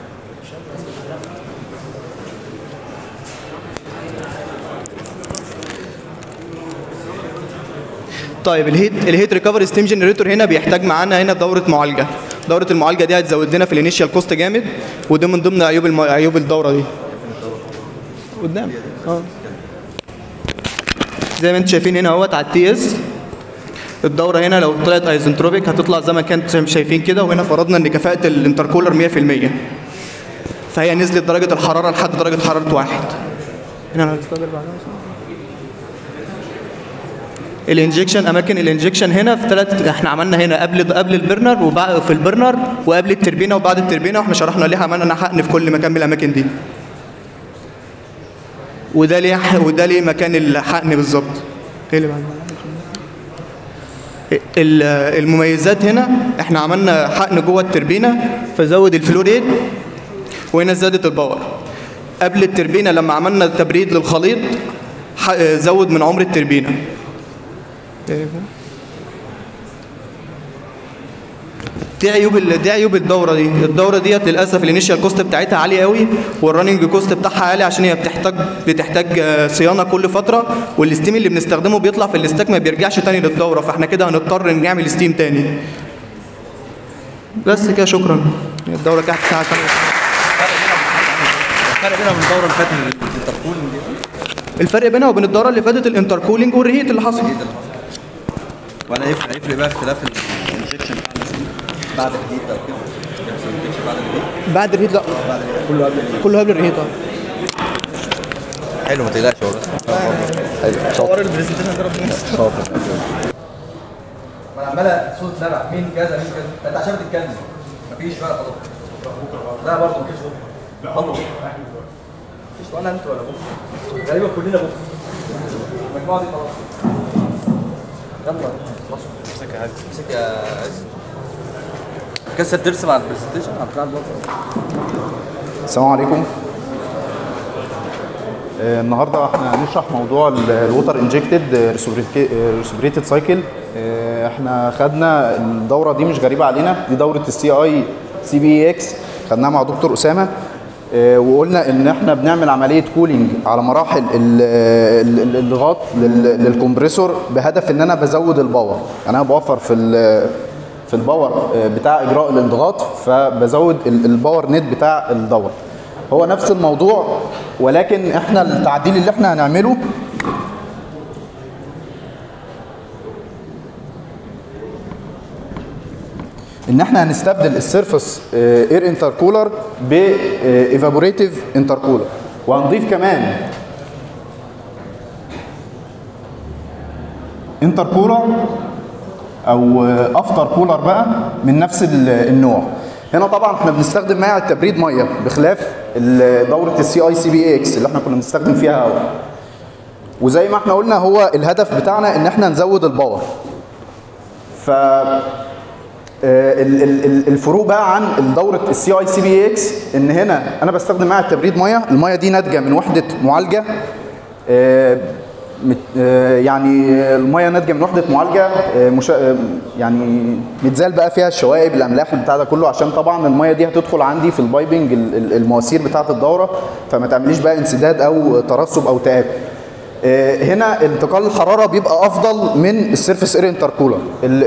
طيب الهيت الهيت ريكفري ستيم جنريتور هنا بيحتاج معانا هنا دوره معالجه دوره المعالجه دي هتزود لنا في الانيشال كوست جامد وده من ضمن عيوب الم... عيوب الدوره دي قدام اه زي ما انتم شايفين هنا اهوت على التي اس الدوره هنا لو طلعت ايزنتروبيك هتطلع زي ما كانت شايفين كده وهنا فرضنا ان كفاءه الانتركولر 100% فهي نزلت درجه الحراره لحد درجه حراره واحد هنا هنستقبل بعدها الانجكشن اماكن الانجكشن هنا في ثلاث احنا عملنا هنا قبل قبل البرنر وبعد في البرنر وقبل التربينه وبعد التربينه واحنا شرحنا ليه عملنا حقن في كل مكان من الاماكن دي وده ليه وده ليه مكان الحقن بالظبط ايه اللي بعد ال- المميزات هنا احنا عملنا حقن جوه التربينه فزود الفلو ريت وهنا زادت الباور قبل التربينه لما عملنا تبريد للخليط ح- زود من عمر التربينه دي عيوب ال- دي عيوب الدوره دي الدوره ديت للاسف الانيشال كوست بتاعتها عاليه قوي والرننج كوست بتاعها عالي عشان هي بتحتاج بتحتاج آه، صيانه كل فتره والستيم اللي بنستخدمه بيطلع في الاستاك ما بيرجعش تاني للدوره فاحنا كده هنضطر نعمل ستيم تاني بس كده شكرا الدوره كانت ساعه الفرق بينها وبين الدوره اللي فاتت الانتركولينج دي الفرق بينها وبين الدوره اللي فاتت الانتركولينج والريهيت اللي حصل ولا يفرق يفرق بقى اختلاف الانجكشن بعد الجديد او كده يحصل انجكشن بعد الجديد بعد الريهيت لا كله قبل كله قبل الريهيت اه حلو ما تقلقش والله حلو شاطر البرزنتيشن شاطر ما انا عمال صوت نبع مين كذا مين كذا انت عشان بتتكلم مفيش بقى خلاص لا برضه مفيش بكره برضه مفيش ولا انت ولا بكره غالبا كلنا بكره المجموعه دي خلاص يلا خلاص امسك يا عز امسك يا عز كسر ترسم على البرزنتيشن على بتاع البكره السلام عليكم آه، النهارده احنا هنشرح موضوع الووتر انجكتد ريسبريتد سايكل احنا خدنا الدوره دي مش غريبه علينا دي دوره السي اي سي بي اكس خدناها مع دكتور اسامه آه، وقلنا ان احنا بنعمل عمليه كولينج على مراحل ال- ال- ال- الضغط لل- للكمبريسور بهدف ان انا بزود الباور يعني انا بوفر في ال- في الباور آه، بتاع اجراء الانضغاط فبزود ال- الباور نت بتاع الدور هو نفس الموضوع ولكن احنا التعديل اللي احنا هنعمله ان احنا هنستبدل السيرفس اير انتركولر بايفابوريتيف انتركولر وهنضيف كمان انتركولر او افتر كولر بقى من نفس ال- النوع هنا طبعا احنا بنستخدم مائع التبريد ميه بخلاف ال- دوره السي اي سي بي اكس اللي احنا كنا بنستخدم فيها هواء وزي ما احنا قلنا هو الهدف بتاعنا ان احنا نزود الباور ف آه، ال- ال- ال- الفروق بقى عن دوره السي اي سي بي اكس ان هنا انا بستخدم مائع التبريد ميه الميه دي ناتجه من وحده معالجه آه، مت- آه، يعني الميه ناتجه من وحده معالجه آه، مشا... آه، يعني متزال بقى فيها الشوائب الاملاح بتاع ده كله عشان طبعا الميه دي هتدخل عندي في البايبنج ال- ال- المواسير بتاعه الدوره فما تعمليش بقى انسداد او ترسب او تآكل آه، هنا انتقال الحراره بيبقى افضل من السيرفس اير انتركولر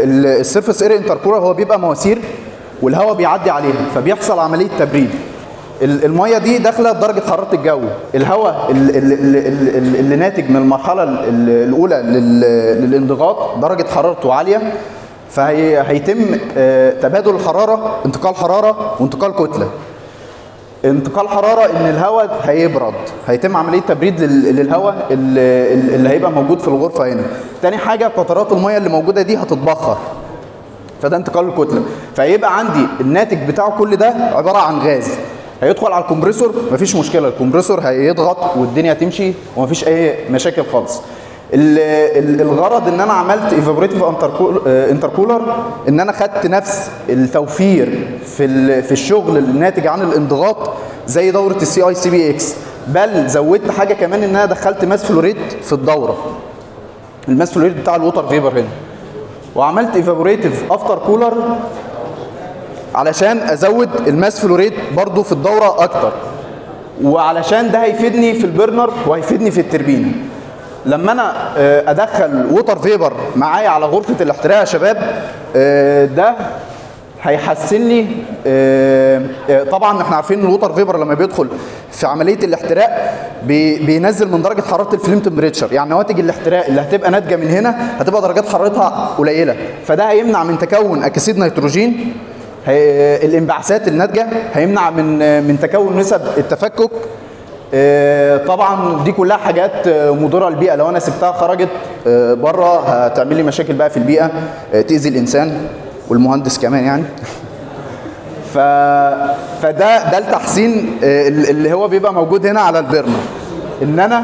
السيرفس اير انتركولر هو بيبقى مواسير والهواء بيعدي عليها فبيحصل عمليه تبريد ال- الميه دي داخله بدرجه حراره الجو الهواء ال- ال- ال- ال- ال- اللي ناتج من المرحله ال- ال- الاولى لل- للانضغاط درجه حرارته عاليه فهيتم تبادل الحراره انتقال حراره وانتقال كتله انتقال حراره ان الهواء هيبرد هيتم عمليه تبريد لل- للهواء اللي, اللي هيبقى موجود في الغرفه هنا تاني حاجه قطرات الميه اللي موجوده دي هتتبخر فده انتقال الكتله فهيبقى عندي الناتج بتاعه كل ده عباره عن غاز هيدخل على الكمبريسور مفيش مشكله الكمبريسور هيضغط والدنيا هتمشي ومفيش اي مشاكل خالص ال- ال- الغرض ان انا عملت ايفابوريتيف انتركولر ان انا خدت نفس التوفير في ال- في الشغل الناتج عن الانضغاط زي دوره السي اي سي بي اكس بل زودت حاجه كمان ان انا دخلت ماس فلوريد في الدوره الماس فلوريد بتاع الووتر فيبر هنا وعملت ايفابوريتيف افتر كولر علشان ازود الماس فلوريد برضو في الدوره اكتر وعلشان ده هيفيدني في البرنر وهيفيدني في التربينه لما انا آه، ادخل ووتر فيبر معايا على غرفه الاحتراق يا شباب آه، ده هيحسن لي آه، آه، طبعا احنا عارفين ان الووتر فيبر لما بيدخل في عمليه الاحتراق بي- بينزل من درجه حراره الفليم تمبريتشر يعني نواتج الاحتراق اللي هتبقى ناتجه من هنا هتبقى درجات حرارتها قليله فده هيمنع من تكون اكسيد نيتروجين هي الانبعاثات الناتجه هيمنع من من تكون نسب التفكك آه، طبعا دي كلها حاجات آه، مضره للبيئه لو انا سبتها خرجت آه، بره هتعمل لي مشاكل بقى في البيئه آه، تاذي الانسان والمهندس كمان يعني ف... فده ده التحسين آه، اللي هو بيبقى موجود هنا على البرنر ان انا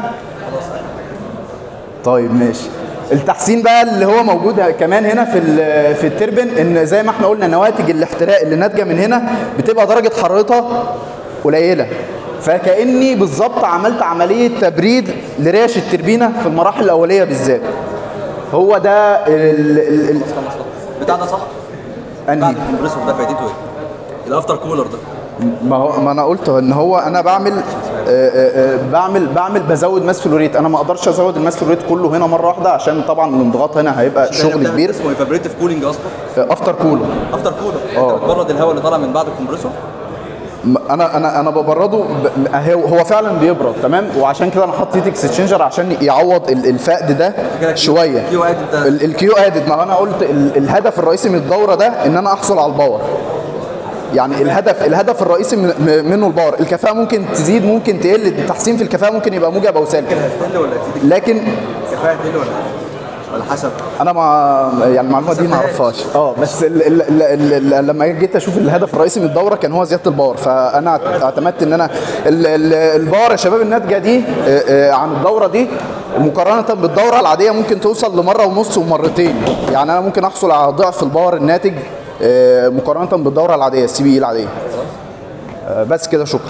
طيب ماشي التحسين بقى اللي هو موجود كمان هنا في ال- في التربن ان زي ما احنا قلنا نواتج الاحتراق اللي ناتجه من هنا بتبقى درجه حرارتها قليله فكاني بالظبط عملت عمليه تبريد لريش التربينه في المراحل الاوليه بالذات هو ده ال ال ال بتاع ده صح؟ انهي الكمبريسور ده فايدته ايه؟ الافتر كولر ده ما هو ما انا قلت ان هو انا بعمل آه، آه، آه، بعمل بعمل بزود ماس فلوريت انا ما اقدرش ازود الماس فلوريت كله هنا مره واحده عشان طبعا الانضغاط هنا هيبقى شغل كبير اسمه ايفابريتيف كولينج اصلا افتر كولر افتر كولر انت بتبرد الهواء اللي طالع من بعد الكمبريسور انا انا انا ببرده ب- هو هو فعلا بيبرد تمام وعشان كده انا حاطط هيت اكسشينجر عشان يعوض ال- الفقد ده شويه كيو ادد ده ال- الكيو ادد ما انا قلت ال- الهدف الرئيسي من الدوره ده ان انا احصل على الباور يعني الهدف الهدف الرئيسي من- م- منه الباور الكفاءه ممكن تزيد ممكن تقل التحسين في الكفاءه ممكن يبقى موجب او سالب هتقل ولا تزيد؟ لكن كفاءه هتقل ولا على حسب انا ما يعني المعلومه دي ما اعرفهاش اه بس ال ال ال ال ال لما جيت اشوف الهدف الرئيسي من الدوره كان هو زياده الباور فانا اعت- اعتمدت ان انا ال ال الباور يا شباب الناتجه دي آه، آه، عن الدوره دي مقارنه بالدوره العاديه ممكن توصل لمره ونص ومرتين يعني انا ممكن احصل على ضعف الباور الناتج آه، مقارنه بالدوره العاديه السي بي اي العاديه آه، بس كده شكرا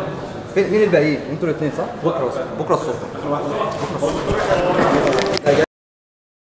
فين- مين الباقيين؟ انتوا الاثنين صح؟ بكره بكره الصبح